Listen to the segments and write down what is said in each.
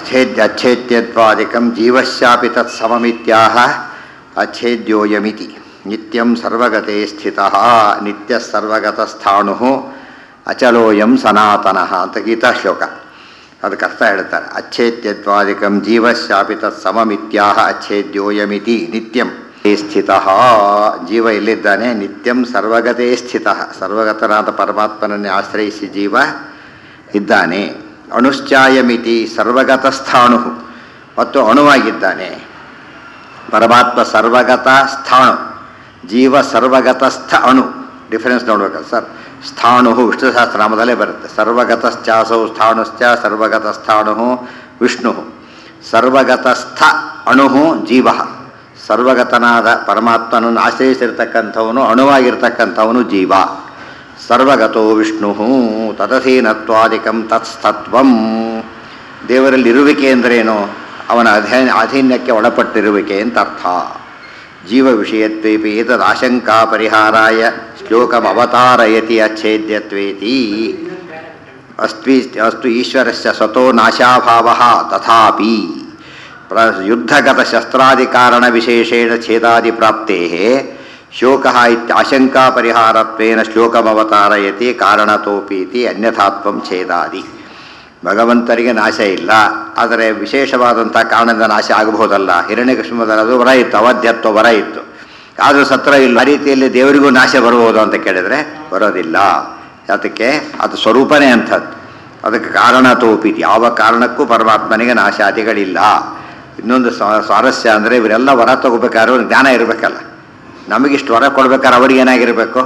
ಅಚ್ಛೇದ್ಯ ಅಚ್ಛೇದ್ಯತ್ವಾದಿಕಂ ಜೀವಶ್ಯಾಪಿ ತತ್ ಸಮಮಿತ್ಯಾಹ ಅಚ್ಛೇದ್ಯೋಯಮಿತಿ ನಿತ್ಯಂ ಸರ್ವಗತೆ ಸ್ಥಿತಃ ನಿತ್ಯ ಸರ್ವಗತಸ್ಥಾಣು ಅಚಲೋಯಂ ಸನಾತನಃ ಅಂತ ಗೀತಾ ಶ್ಲೋಕ ಅದಕ್ಕೆ ಅರ್ಥ ಹೇಳ್ತಾರೆ ಅಚ್ಛೇದ್ಯತ್ವಾದಿಕಂ ಜೀವಶ್ಯಾಪಿ ತತ್ ಸಮಮಿತ್ಯಾಹ ಅಚ್ಛೇದ್ಯೋಯಮಿತಿ ನಿತ್ಯಂ ಸ್ಥಿತ ಜೀವ ಎಲ್ಲಿದ್ದಾನೆ ನಿತ್ಯಂ ಸರ್ವಗತೇ ಸ್ಥಿತ ಸರ್ವಗತನಾದ ಪರಮಾತ್ಮನನ್ನೇ ಆಶ್ರಯಿಸಿ ಜೀವ ಇದ್ದಾನೆ ಅಣುಶ್ಚಾಯಮಿತಿ ಸರ್ವಗತಸ್ಥಾಣು ಮತ್ತು ಅಣುವಾಗಿದ್ದಾನೆ ಪರಮಾತ್ಮ ಸರ್ವಗತ ಸ್ಥಾಣು ಜೀವ ಸರ್ವಗತಸ್ಥ ಅಣು ಡಿಫರೆನ್ಸ್ ನೋಡ್ಬೇಕಲ್ಲ ಸರ್ ಸ್ಥಾಣು ವಿಷ್ಣು ಸಹಸ್ರನಾಮದಲ್ಲೇ ಬರುತ್ತೆ ಸರ್ವಗತಶ್ಚಾಸೌ ಸ್ಥಾಣುಶ್ಚ ಸರ್ವಗತಸ್ಥಾಣು ವಿಷ್ಣು ಸರ್ವಗತಸ್ಥ ಅಣು ಜೀವ ಸರ್ವಗತನಾದ ಪರಮಾತ್ಮನನ್ನು ಆಶ್ರಯಿಸಿರ್ತಕ್ಕಂಥವನು ಅಣುವಾಗಿರ್ತಕ್ಕಂಥವನು ಜೀವ ಸರ್ವಗತೋ ವಿಷ್ಣು ತದಧೀನತ್ವಾದಿಕಂ ತತ್ಸ್ತತ್ವಂ ದೇವರಲ್ಲಿರುವಿಕೆ ಅಂದ್ರೇನು ಅವನ ಅಧೀನ ಅಧೀನ್ಯಕ್ಕೆ ಒಳಪಟ್ಟಿರುವಿಕೆ ಅಂತ ಅರ್ಥ ಜೀವ ವಿಷಯತ್ವೇಪಿ ಏತದ್ ಆಶಂಕಾ ಪರಿಹಾರಾಯ ಶ್ಲೋಕಂ ಅವತಾರಯತಿ ಅಚ್ಛೇದ್ಯತ್ವೇತಿ ಅಸ್ತ್ವಿ ಅಸ್ತು ಈಶ್ವರಸ್ಯ ಸ್ವತೋ ನಾಶಾಭಾವ ತಥಾಪಿ ಪ್ರ ಯುದ್ಧಗತ ಶಸ್ತ್ರಾದಿಕಾರಣ ವಿಶೇಷೇಣ ಛೇದಾದಿ ಪ್ರಾಪ್ತೆ ಶೋಕ ಇತ್ಯಾಶಂಕಾ ಪರಿಹಾರತ್ವೇನ ಶ್ಲೋಕಮವತಾರಯತಿ ಕಾರಣತೋಪೀತಿ ಅನ್ಯಥಾತ್ವಂ ಛೇದಾದಿ ಭಗವಂತರಿಗೆ ನಾಶ ಇಲ್ಲ ಆದರೆ ವಿಶೇಷವಾದಂಥ ಕಾರಣದಿಂದ ನಾಶ ಆಗಬಹುದಲ್ಲ ಹಿರಣ್ಯಕೃಷ್ಣದಲ್ಲಿ ಅದು ವರ ಇತ್ತು ಅವಧ್ಯತ್ವ ವರ ಇತ್ತು ಆದರೂ ಸತ್ರ ಇಲ್ಲ ಆ ರೀತಿಯಲ್ಲಿ ದೇವರಿಗೂ ನಾಶ ಬರಬಹುದು ಅಂತ ಕೇಳಿದರೆ ಬರೋದಿಲ್ಲ ಅದಕ್ಕೆ ಅದು ಸ್ವರೂಪನೇ ಅಂಥದ್ದು ಅದಕ್ಕೆ ಕಾರಣ ತೋಪಿತಿ ಯಾವ ಕಾರಣಕ್ಕೂ ಪರಮಾತ್ಮನಿಗೆ ನಾಶಾದಿಗಳಿಲ್ಲ ಇನ್ನೊಂದು ಸ್ವ- ಸ್ವಾರಸ್ಯ ಅಂದರೆ ಇವರೆಲ್ಲ ವರ ತಗೋಬೇಕಾದ್ರೆ ಒಂದು ಜ್ಞಾನ ಇರಬೇಕಲ್ಲ ನಮಗಿಷ್ಟು ವರ ಕೊಡ್ಬೇಕಾದ್ರೆ ಅವ್ರಿಗೆ ಏನಾಗಿರಬೇಕು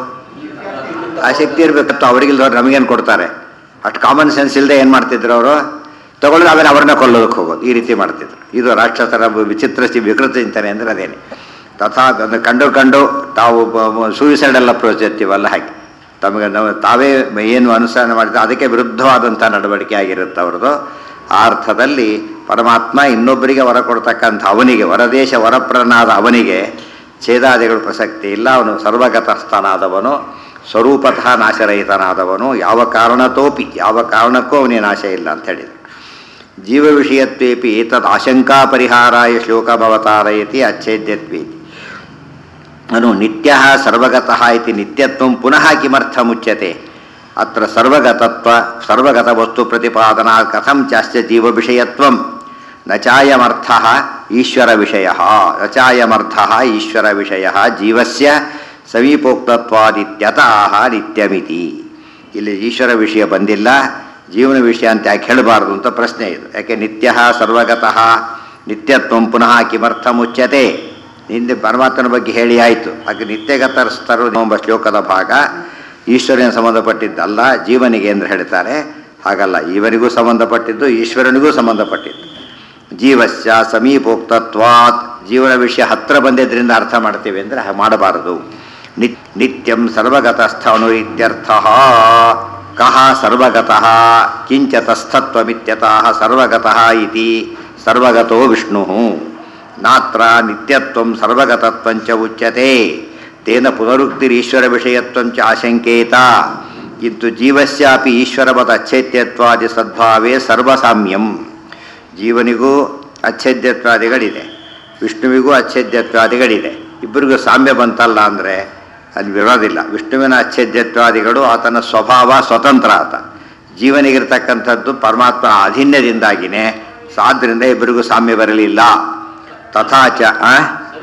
ಆ ಶಕ್ತಿ ಇರಬೇಕತ್ತು ಅವರಿಗಿಲ್ದವ್ರು ನಮಗೇನು ಕೊಡ್ತಾರೆ ಅಷ್ಟು ಕಾಮನ್ ಸೆನ್ಸ್ ಇಲ್ಲದೆ ಏನು ಮಾಡ್ತಿದ್ರು ಅವರು ತಗೊಳ್ಳೋದು ಆಮೇಲೆ ಅವ್ರನ್ನ ಕೊಲ್ಲೋದಕ್ಕೆ ಹೋಗೋದು ಈ ರೀತಿ ಮಾಡ್ತಿದ್ರು ಇದು ರಾಕ್ಷಸರ ವಿಚಿತ್ರ ಸಿ- ವಿಕೃತ ಚಿಂತನೆ ಅಂದರೆ ಅದೇನೆ ತಥಾ ಅದನ್ನು ಕಂಡು ಕಂಡು ತಾವು ಸೂಯಿಸೈಡಲ್ ಅಪ್ರೋಚ್ ಇರ್ತೀವಲ್ಲ ಹಾಗೆ ತಮಗೆ ನಾವು ತಾವೇ ಏನು ಅನುಸರಣೆ ಮಾಡಿದ್ರೆ ಅದಕ್ಕೆ ವಿರುದ್ಧವಾದಂಥ ನಡವಳಿಕೆ ಆಗಿರುತ್ತೆ ಅವ್ರದ್ದು ಆ ಅರ್ಥದಲ್ಲಿ ಪರಮಾತ್ಮ ಇನ್ನೊಬ್ಬರಿಗೆ ವರ ಕೊಡ್ತಕ್ಕಂಥ ಅವನಿಗೆ ವರದೇಶ ವರಪ್ರನಾದ ಅವನಿಗೆ ಛೇದಾದಿಗಳು ಪ್ರಸಕ್ತಿ ಇಲ್ಲ ಅವನು ಸರ್ವಗತಸ್ಥನಾದವನು ಸ್ವರೂಪತಃ ನಾಶರಹಿತನಾದವನು ಯಾವ ಕಾರಣತೋಪಿ ಯಾವ ಕಾರಣಕ್ಕೂ ಅವನಿಗೆ ನಾಶ ಇಲ್ಲ ಅಂತ ಹೇಳಿದರು ಜೀವ ವಿಷಯತ್ವೇಪಿ ಏತದ್ ಆಶಂಕಾ ಪರಿಹಾರಾಯ ಶ್ಲೋಕಮವತಾರಯತಿ ಅಚ್ಛೇದ್ಯತ್ವೇತಿ ಅನು ನಿತ್ಯ ಸರ್ವಗತಃ ಇತಿ ನಿತ್ಯತ್ವ ಪುನಃ ಕಿಮರ್ಥಮುಚ್ಯತೆ ಅತ್ರ ಸರ್ವಗತತ್ವ ಸರ್ವಗತ ವಸ್ತು ಪ್ರತಿಪಾದನಾ ಕಥಂ ಚಾಸ್ಯ ಜೀವ ವಿಷಯತ್ವಂ ನ ಚಾಯಮರ್ಥ ಈಶ್ವರ ವಿಷಯ ನ ಚಾಯಮರ್ಥ ಈಶ್ವರ ವಿಷಯ ಜೀವಸ್ಯ ಸಮೀಪೋಕ್ತತ್ವಾದಿತ್ಯತಃ ನಿತ್ಯಮಿತಿ ಇಲ್ಲಿ ಈಶ್ವರ ವಿಷಯ ಬಂದಿಲ್ಲ ಜೀವನ ವಿಷಯ ಅಂತ ಯಾಕೆ ಹೇಳಬಾರ್ದು ಅಂತ ಪ್ರಶ್ನೆ ಇದು ಯಾಕೆ ನಿತ್ಯ ಸರ್ವಗತಃ ನಿತ್ಯತ್ವ ಪುನಃ ಕಿಮರ್ಥ ಮುಚ್ಯತೆ ಹಿಂದೆ ಪರಮಾತ್ಮನ ಬಗ್ಗೆ ಹೇಳಿ ಆಯಿತು ಹಾಗೆ ನಿತ್ಯಗತಸ್ಥರು ಎಂಬ ಶ್ಲೋಕದ ಭಾಗ ಈಶ್ವರನ ಸಂಬಂಧಪಟ್ಟಿದ್ದಲ್ಲ ಜೀವನಿಗೆ ಎಂದು ಹೇಳ್ತಾರೆ ಹಾಗಲ್ಲ ಇವನಿಗೂ ಸಂಬಂಧಪಟ್ಟಿದ್ದು ಈಶ್ವರನಿಗೂ ಸಂಬಂಧಪಟ್ಟಿದ್ದು ಜೀವಸ್ಯ ಸಮೀಪೋಕ್ತತ್ವಾತ್ ಜೀವನ ವಿಷಯ ಹತ್ರ ಬಂದಿದ್ದರಿಂದ ಅರ್ಥ ಮಾಡ್ತೀವಿ ಅಂದರೆ ಹಾಗೆ ಮಾಡಬಾರದು ನಿತ್ ನಿತ್ಯಂ ಸರ್ವಗತಸ್ಥನು ಇತ್ಯರ್ಥ ಕಹ ಸರ್ವಗತಃ ಕಿಂಚ ತಸ್ಥತ್ವಮಿತ್ಯತಃ ಸರ್ವಗತಃ ಇತಿ ಸರ್ವಗತೋ ವಿಷ್ಣು ನಾತ್ರ ನಿತ್ಯತ್ವಂ ಸರ್ವಗತತ್ವಂಚ ಉಚ್ಯತೆ ತೇನ ಪುನರುಕ್ತಿರೀಶ್ವರ ವಿಷಯತ್ವಂಚ ಆಶಂಕೇತ ಕಿಂತು ಜೀವಸ್ಯಾಪಿ ಈಶ್ವರವದ ಅಚ್ಛೇದ್ಯತ್ವಾದಿ ಸದ್ಭಾವೇ ಸರ್ವಸಾಮ್ಯಂ ಜೀವನಿಗೂ ಅಚ್ಛೇದ್ಯತ್ವಾದಿಗಳಿದೆ ವಿಷ್ಣುವಿಗೂ ಅಚ್ಛೇದ್ಯತ್ವಾದಿಗಳಿದೆ ಇಬ್ಬರಿಗೂ ಸಾಮ್ಯ ಬಂತಲ್ಲ ಅಂದರೆ ಅಲ್ಲಿ ವಿರೋಧಿಲ್ಲ ವಿಷ್ಣುವಿನ ಅಚ್ಛೇದ್ಯತ್ವಾದಿಗಳು ಆತನ ಸ್ವಭಾವ ಸ್ವತಂತ್ರ ಆತ ಜೀವನಿಗಿರ್ತಕ್ಕಂಥದ್ದು ಪರಮಾತ್ಮನ ಅಧಿನ್ಯದಿಂದಾಗಿನೇ ಆದ್ದರಿಂದ ಇಬ್ಬರಿಗೂ ಸಾಮ್ಯ ಬರಲಿಲ್ಲ ತಥಾಚ ಆ?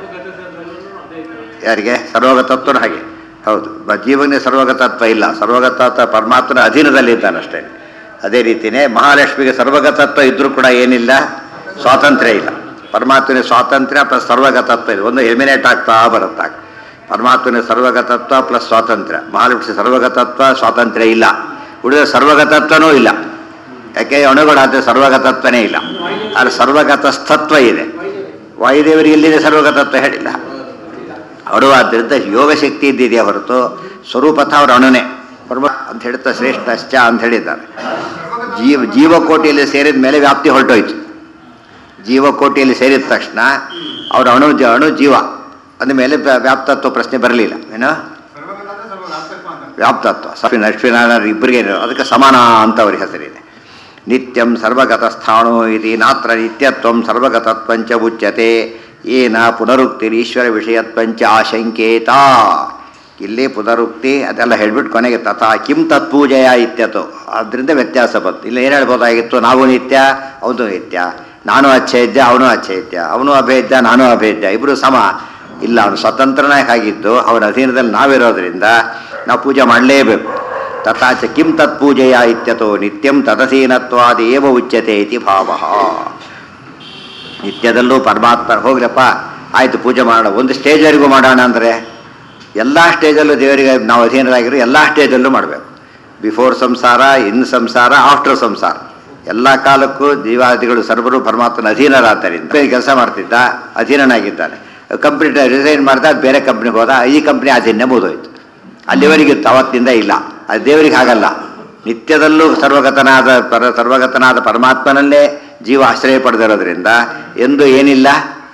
ಯಾರಿಗೆ ಸರ್ವಗತತ್ವನ ಹಾಗೆ ಹೌದು ಬ ಜೀವನಿಗೆ ಸರ್ವಗತತ್ವ ಇಲ್ಲ ಸರ್ವಗತತ್ವ ಪರಮಾತ್ಮನ ಅಧೀನದಲ್ಲಿದ್ದಾನಷ್ಟೇ ಅದೇ ರೀತಿಯೇ ಮಹಾಲಕ್ಷ್ಮಿಗೆ ಸರ್ವಗತತ್ವ ಇದ್ದರೂ ಕೂಡ ಏನಿಲ್ಲ ಸ್ವಾತಂತ್ರ್ಯ ಇಲ್ಲ ಪರಮಾತ್ಮನ ಸ್ವಾತಂತ್ರ್ಯ ಪ್ಲಸ್ ಸರ್ವಗತತ್ವ ಇದೆ ಒಂದು ಎಲಿಮಿನೇಟ್ ಆಗ್ತಾ ಬರುತ್ತಾ ಪರಮಾತ್ಮನ ಸರ್ವಗತತ್ವ ಪ್ಲಸ್ ಸ್ವಾತಂತ್ರ್ಯ ಮಹಾಲಕ್ಷ್ಮಿ ಸರ್ವಗತತ್ವ ಸ್ವಾತಂತ್ರ್ಯ ಇಲ್ಲ ಉಳಿದ ಸರ್ವಗತತ್ವನೂ ಇಲ್ಲ ಯಾಕೆ ಅಣುಗಳಾದ್ರೆ ಸರ್ವಗತತ್ವನೇ ಇಲ್ಲ ಆದರೆ ಸರ್ವಗತಸ್ಥತ್ವ ಇದೆ ವಾಯುದೇವರಿಗೆ ಎಲ್ಲಿದೆ ಸರ್ವಗತತ್ವ ಹೇಳಿಲ್ಲ ಅಣುವಾದ್ರಿಂದ ಯೋಗಶಕ್ತಿ ಇದ್ದಿದೆಯಾ ಹೊರತು ಸ್ವರೂಪತಃ ಅವರು ಅಣುನೇ ಪರಮ ಅಂತ ಹೇಳ್ತಾ ಶ್ರೇಷ್ಠಶ್ಚ ಅಂತ ಹೇಳಿದ್ದಾರೆ ಜೀವ ಜೀವಕೋಟಿಯಲ್ಲಿ ಸೇರಿದ ಮೇಲೆ ವ್ಯಾಪ್ತಿ ಹೊರಟೋಯ್ತು ಜೀವಕೋಟಿಯಲ್ಲಿ ಸೇರಿದ ತಕ್ಷಣ ಅವ್ರ ಅಣು ಜ ಅಣು ಜೀವ ಅಂದಮೇಲೆ ವ್ಯಾ- ವ್ಯಾಪ್ತತ್ವ ಪ್ರಶ್ನೆ ಬರಲಿಲ್ಲ ಏನು ವ್ಯಾಪ್ತತ್ವ ಸಫಿನ್ ಅಶ್ವಿನಾರಾಯಣ ಇಬ್ಬರಿಗೆ ಅದಕ್ಕೆ ಸಮಾನ ಅಂತ ಅವ್ರಿಗೆ ಹೆಸರಿದೆ ನಿತ್ಯಂ ಸರ್ವಗತಸ್ಥಾಣೋ ಇತಿ ನಾತ್ರ ನಿತ್ಯತ್ವಂ ಸರ್ವಗತತ್ವಂಚ ಉಚ್ಯತೆ ಏನ ಪುನರುಕ್ತಿರೀಶ್ವರ ವಿಷಯತ್ವಂಚ ಆಶಂಕೇತ ಇಲ್ಲಿ ಪುನರುಕ್ತಿ ಅದೆಲ್ಲ ಹೇಳ್ಬಿಟ್ಟು ಕೊನೆಗೆ ತಥಾ ಕಿಂ ತತ್ಪೂಜೆಯ ಇತ್ಯತು ಅದರಿಂದ ವ್ಯತ್ಯಾಸ ಬಂತು ಇಲ್ಲಿ ಏನು ಹೇಳ್ಬೋದಾಗಿತ್ತು ನಾವು ನಿತ್ಯ ಅವನು ನಿತ್ಯ ನಾನು ಅಚ್ಛೇದ್ಯ ಅವನು ಅಚ್ಛೇದ್ಯ ಅವನು ಅಭೇದ್ಯ ನಾನು ಅಭೇದ್ಯ ಇಬ್ಬರು ಸಮ ಇಲ್ಲ ಅವನು ಸ್ವತಂತ್ರನೇ ಆಗಿದ್ದು ಅವನ ಅಧೀನದಲ್ಲಿ ನಾವಿರೋದ್ರಿಂದ ನಾವು ಪೂಜೆ ಮಾಡಲೇಬೇಕು ತಥಾಚ ಕಿಂ ತತ್ಪೂಜೆಯ ಇತ್ಯತೋ ನಿತ್ಯಂ ತದಧೀನತ್ವಾದ ಏವ ಉಚ್ಯತೆ ಇತಿ ಭಾವ ನಿತ್ಯದಲ್ಲೂ ಪರಮಾತ್ಮ ಹೋಗ್ರಪ್ಪ ಆಯಿತು ಪೂಜೆ ಮಾಡೋಣ ಒಂದು ಸ್ಟೇಜ್ವರೆಗೂ ಮಾಡೋಣ ಅಂದರೆ ಎಲ್ಲ ಸ್ಟೇಜಲ್ಲೂ ದೇವರಿಗೆ ನಾವು ಅಧೀನರಾಗಿರೋ ಎಲ್ಲ ಸ್ಟೇಜಲ್ಲೂ ಮಾಡಬೇಕು ಬಿಫೋರ್ ಸಂಸಾರ ಇನ್ ಸಂಸಾರ ಆಫ್ಟರ್ ಸಂಸಾರ ಎಲ್ಲ ಕಾಲಕ್ಕೂ ಜೀವಾದಿಗಳು ಸರ್ವರು ಪರಮಾತ್ಮನ ಅಧೀನರಾದ್ದರಿಂದ ಕೆಲಸ ಮಾಡ್ತಿದ್ದ ಅಧೀನನಾಗಿದ್ದಾನೆ ಕಂಪ್ನಿ ರಿಸೈನ್ ಮಾಡ್ದ ಅದು ಬೇರೆ ಕಂಪ್ನಿಗೆ ಹೋದ ಈ ಕಂಪ್ನಿ ಅಧೀನ ಮುಗಿದೋಯ್ತು ಅಲ್ಲಿವರೆಗೆ ಅವತ್ತಿಂದ ಇಲ್ಲ ಅದು ದೇವರಿಗೆ ಹಾಗಲ್ಲ ನಿತ್ಯದಲ್ಲೂ ಸರ್ವಗತನಾದ ಪರ ಸರ್ವಗತನಾದ ಪರಮಾತ್ಮನಲ್ಲೇ ಜೀವ ಆಶ್ರಯ ಪಡೆದಿರೋದ್ರಿಂದ ಎಂದು ಏನಿಲ್ಲ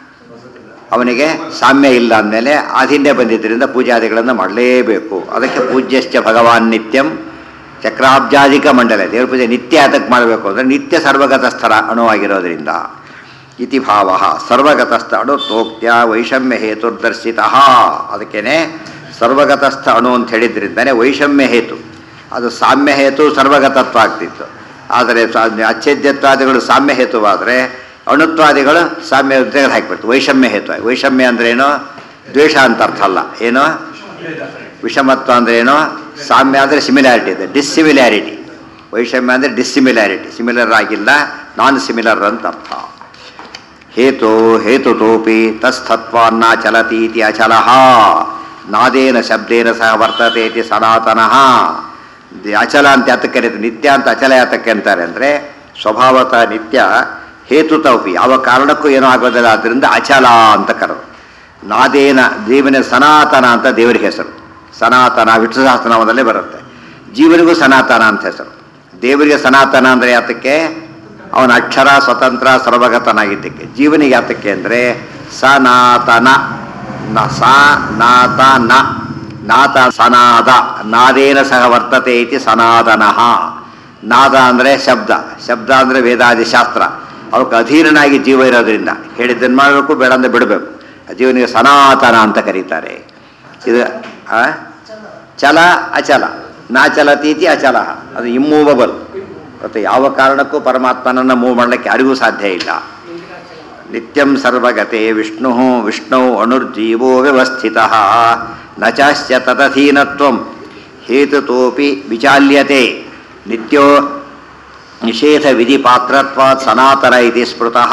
ಅವನಿಗೆ ಸಾಮ್ಯ ಇಲ್ಲ ಅಂದಮೇಲೆ ಆಧೀನ್ಯ ಬಂದಿದ್ದರಿಂದ ಪೂಜಾದಿಗಳನ್ನು ಮಾಡಲೇಬೇಕು ಅದಕ್ಕೆ ಪೂಜ್ಯಶ್ಚ ಭಗವಾನ್ ನಿತ್ಯಂ ಚಕ್ರಾಬ್ಜಾಧಿಕ ಮಂಡಲ ದೇವ್ರ ಪೂಜೆ ನಿತ್ಯ ಅದಕ್ಕೆ ಮಾಡಬೇಕು ಅಂದರೆ ನಿತ್ಯ ಸರ್ವಗತಸ್ಥರ ಅಣುವಾಗಿರೋದ್ರಿಂದ ಇತಿ ಭಾವ ಸರ್ವಗತಸ್ಥ ಅಣುತ್ವೋಕ್ತ್ಯ ವೈಷಮ್ಯ ಹೇತುರ್ದರ್ಶಿತ ಅದಕ್ಕೇನೆ ಸರ್ವಗತಸ್ಥ ಅಣು ಅಂತ ಹೇಳಿದ್ರಿಂದನೇ ವೈಷಮ್ಯ ಹೇತು ಅದು ಸಾಮ್ಯ ಹೇತು ಸರ್ವಗತತ್ವ ಆಗ್ತಿತ್ತು ಆದರೆ ಸಾ- ಅಚ್ಛೇದ್ಯತ್ವಾದಿಗಳು ಸಾಮ್ಯ ಹೇತುವಾದರೆ ಅಣುತ್ವಾದಿಗಳು ಸಾಮ್ಯ ತೆಗೆದು ಹಾಕಿಬಿಡ್ತು ವೈಷಮ್ಯ ಹೇತು ವೈಷಮ್ಯ ಅಂದ್ರೆ ಏನು ದ್ವೇಷ ಅಂತ ಅರ್ಥ ಅಲ್ಲ ಏನು ವಿಷಮತ್ವ ಅಂದ್ರೆ ಏನು ಸಾಮ್ಯ ಅಂದರೆ ಸಿಮಿಲಾರಿಟಿ ಇದೆ ಡಿಸ್ಸಿಮಿಲ್ಯಾರಿಟಿ ವೈಷಮ್ಯ ಅಂದರೆ ಡಿಸ್ಸಿಮಿಲ್ಯಾರಿಟಿ ಸಿಮಿಲರ್ ಆಗಿಲ್ಲ ನಾನ್ ಸಿಮಿಲರ್ ಅಂತ ಅರ್ಥ ಹೇತು ಹೇತುತೋಪಿ ತಸ್ಥತ್ವಾನ್ನ ಚಲತಿ ಇತಿ ಅಚಲಃ ನಾದೇನ ಶಬ್ದೇನ ಸಹ ವರ್ತತೆ ಇತಿ ಸನಾತನಃ ದಿ- ಅಚಲ ಅಂತ ಯಾತಕ್ಕೆ ಕರೀತಾರೆ ನಿತ್ಯ ಅಂತ ಅಚಲ ಯಾತಕ್ಕೆ ಅಂತಾರೆ ಅಂದರೆ ಸ್ವಭಾವತಃ ನಿತ್ಯ ಹೇತುತೋಪಿ ಯಾವ ಕಾರಣಕ್ಕೂ ಏನೂ ಆಗೋದಿಲ್ಲ ಆದ್ದರಿಂದ ಅಚಲ ಅಂತ ಕರೆದು ನಾದೇನ ಜೀವನ ಸನಾತನ ಅಂತ ದೇವರಿಗೆ ಹೆಸರು ಸನಾತನ ವಿಷ್ಣು ಸಹಸ್ರನಾಮದಲ್ಲೇ ಬರುತ್ತೆ ಜೀವನಿಗೂ ಸನಾತನ ಅಂತ ಹೆಸರು ದೇವರಿಗೆ ಸನಾತನ ಅಂದರೆ ಯಾತಕ್ಕೆ ಅವನ ಅಕ್ಷರ ಸ್ವತಂತ್ರ ಸರ್ವಗತನಾಗಿದ್ದಕ್ಕೆ ಜೀವನಿಗೆ ಯಾತಕ್ಕೆ ಅಂದರೆ ಸನಾತನ ನ ಸ ನಾತ ನ ನಾತ ಸನಾದ ನಾದೇನ ಸಹ ವರ್ತತೆ ಇತಿ ಸನಾತನಃ ನಾದ ಅಂದರೆ ಶಬ್ದ ಶಬ್ದ ಅಂದರೆ ವೇದಾದಿ ಶಾಸ್ತ್ರ ಅವಕ್ಕೆ ಅಧೀನನಾಗಿ ಜೀವ ಇರೋದ್ರಿಂದ ಹೇಳಿದ್ದನ್ನು ಮಾಡಬೇಕು ಬೇಡ ಅಂದ್ರೆ ಬಿಡಬೇಕು ಜೀವನಿಗೆ ಸನಾತನ ಅಂತ ಕರೀತಾರೆ ಇದು ಆ? ಚಲ ಅಚಲ ನಾಚಲತೀತಿ ಅಚಲ ಅದು ಇಮ್ಮೂವಬಲ್ ಮತ್ತು ಯಾವ ಕಾರಣಕ್ಕೂ ಪರಮಾತ್ಮನನ್ನು ಮೂವ್ ಮಾಡಲಿಕ್ಕೆ ಯಾರಿಗೂ ಸಾಧ್ಯ ಇಲ್ಲ ನಿತ್ಯಂ ಸರ್ವಗತೆ ವಿಷ್ಣು ವಿಷ್ಣು ಅಣುರ್ಜೀವೋ ವ್ಯವಸ್ಥಿತ ನ ಚಾಸ್ಯ ತದಧೀನತ್ವಂ ಹೇತುತೋಪಿ ವಿಚಾಲ್ಯತೆ ನಿತ್ಯೋ ನಿಷೇಧ ವಿಧಿ ಪಾತ್ರತ್ವಾತ್ ಸನಾತನ ಇತಿ ಸ್ಮೃತಃ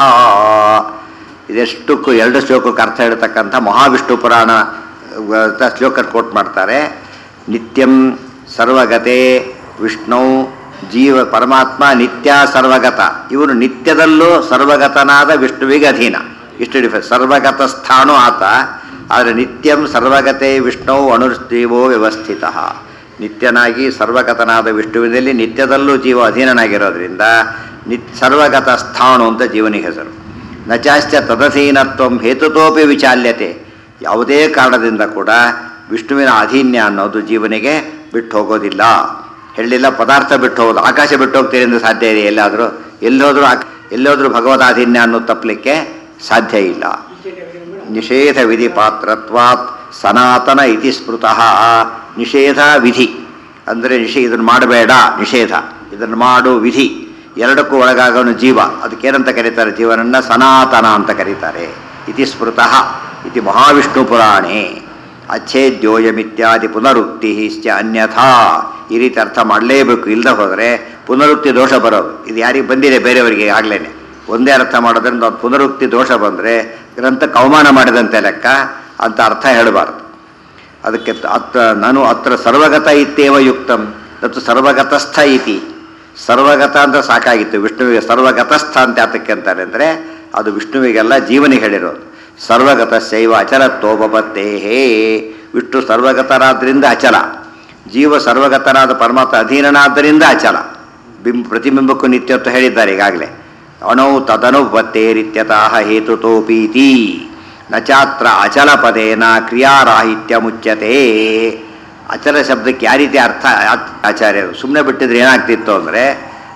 ಇದೆಷ್ಟಕ್ಕೂ ಎರಡು ಶ್ಲೋಕಕ್ಕೆ ಅರ್ಥ ಹೇಳ್ತಕ್ಕಂಥ ಮಹಾವಿಷ್ಣು ಪುರಾಣ ಅಂತ ಶ್ಲೋಕ ಕೋಟ್ ಮಾಡ್ತಾರೆ ನಿತ್ಯಂ ಸರ್ವಗತೆ ವಿಷ್ಣು ಜೀವ ಪರಮಾತ್ಮ ನಿತ್ಯ ಸರ್ವಗತ ಇವನು ನಿತ್ಯದಲ್ಲೂ ಸರ್ವಗತನಾದ ವಿಷ್ಣುವಿಗೆ ಅಧೀನ ಇಷ್ಟು ಡಿಫರೆನ್ಸ್ ಸರ್ವಗತ ಸ್ಥಾಣು ಆತ ಆದರೆ ನಿತ್ಯಂ ಸರ್ವಗತೆ ವಿಷ್ಣು ಅಣುರ್ಜೀವೋ ವ್ಯವಸ್ಥಿತ ನಿತ್ಯನಾಗಿ ಸರ್ವಗತನಾದ ವಿಷ್ಣುವಿನಲ್ಲಿ ನಿತ್ಯದಲ್ಲೂ ಜೀವ ಅಧೀನನಾಗಿರೋದ್ರಿಂದ ನಿತ್ ಸರ್ವಗತ ಸ್ಥಾಣು ಅಂತ ಜೀವನಿಗೆ ಹೆಸರು ನಚಾಶ್ಚ ತದಧೀನತ್ವಂ ಹೇತುತೋಪಿ ವಿಚಾಲ್ಯತೆ ಯಾವುದೇ ಕಾರಣದಿಂದ ಕೂಡ ವಿಷ್ಣುವಿನ ಅಧೀನ್ಯ ಅನ್ನೋದು ಜೀವನಿಗೆ ಬಿಟ್ಟು ಹೋಗೋದಿಲ್ಲ ಹೇಳಿಲ್ಲ ಪದಾರ್ಥ ಬಿಟ್ಟು ಹೋಗೋದು ಆಕಾಶ ಬಿಟ್ಟು ಹೋಗ್ತೀರಿ ಎಂದು ಸಾಧ್ಯ ಇದೆ ಎಲ್ಲಾದರೂ ಎಲ್ಲೋದ್ರೂ ಆಕ್- ಎಲ್ಲೋದ್ರೂ ಭಗವದಾಧೀನ್ಯ ಅನ್ನೋದು ತಪ್ಪಲಿಕ್ಕೆ ಸಾಧ್ಯ ಇಲ್ಲ ನಿಷೇಧ ವಿಧಿ ಪಾತ್ರತ್ವಾತ್ ಸನಾತನ ಇತಿ ಸ್ಮೃತಃ ನಿಷೇಧ ವಿಧಿ ಅಂದರೆ ನಿಷೇ ಇದನ್ನು ಮಾಡಬೇಡ ನಿಷೇಧ ಇದನ್ನು ಮಾಡು ವಿಧಿ ಎರಡಕ್ಕೂ ಒಳಗಾಗೋನು ಜೀವ ಅದಕ್ಕೇನಂತ ಕರೀತಾರೆ ಜೀವನನ್ನ ಸನಾತನ ಅಂತ ಕರೀತಾರೆ ಇತಿ ಸ್ಮೃತಃ ಇತಿ ಮಹಾವಿಷ್ಣು ಪುರಾಣೆ ಅಚ್ಛೇದ್ಯೋಯಮಿತ್ಯಾದಿ ಪುನರುಕ್ತಿ ಇಶ್ಚ ಅನ್ಯಥಾ ಈ ರೀತಿ ಅರ್ಥ ಮಾಡಲೇಬೇಕು ಇಲ್ಲದೆ ಹೋದರೆ ಪುನರುಕ್ತಿ ದೋಷ ಬರೋದು ಇದು ಯಾರಿಗೆ ಬಂದಿದೆ ಬೇರೆಯವರಿಗೆ ಆಗಲೇ ಒಂದೇ ಅರ್ಥ ಮಾಡೋದ್ರಿಂದ ಒಂದು ಪುನರುಕ್ತಿ ದೋಷ ಬಂದರೆ ಗ್ರಂಥಕ್ಕೆ ಅವಮಾನ ಮಾಡಿದಂತೆ ಲೆಕ್ಕ ಅಂತ ಅರ್ಥ ಹೇಳಬಾರ್ದು ಅದಕ್ಕೆ ತ- ಅತ್ರ ನಾನು ಅತ್ರ ಸರ್ವಗತ ಇತ್ತೇವ ಯುಕ್ತಂ ಮತ್ತು ಸರ್ವಗತಸ್ಥ ಇತಿ ಸರ್ವಗತ ಅಂತ ಸಾಕಾಗಿತ್ತು ವಿಷ್ಣುವಿಗೆ ಸರ್ವಗತಸ್ಥ ಅಂತ ಯಾತಕ್ಕೆ ಅಂತಾರೆ ಅಂದರೆ ಅದು ವಿಷ್ಣುವಿಗೆಲ್ಲ ಜೀವನಿಗೆ ಹೇಳಿರೋದು ಸರ್ವಗತ ಶೈವ ಅಚಲತ್ವೋಪತ್ತೇ ಹೇ ವಿಷ್ಣು ಸರ್ವಗತರಾದ್ರಿಂದ ಅಚಲ ಜೀವ ಸರ್ವಗತನಾದ ಪರಮಾತ್ಮ ಅಧೀನನಾದ್ದರಿಂದ ಅಚಲ ಬಿಂಬ ಪ್ರತಿಬಿಂಬಕ್ಕೂ ನಿತ್ಯತ್ವ ಹೇಳಿದ್ದಾರೆ ಈಗಾಗಲೇ ಅಣೌ ತದನುಪತ್ತೇರಿತ್ಯತಃ ಹೇತುತೋಪೀತಿ ನ ಚಾತ್ರ ಅಚಲ ಪದೇನ ಕ್ರಿಯಾರಾಹಿತ್ಯ ಮುಚ್ಯತೆ ಅಚಲ ಶಬ್ದಕ್ಕೆ ಯಾವ ರೀತಿ ಅರ್ಥ ಆ- ಆಚಾರ್ಯರು ಸುಮ್ಮನೆ ಬಿಟ್ಟಿದ್ರೆ ಏನಾಗ್ತಿತ್ತು ಅಂದರೆ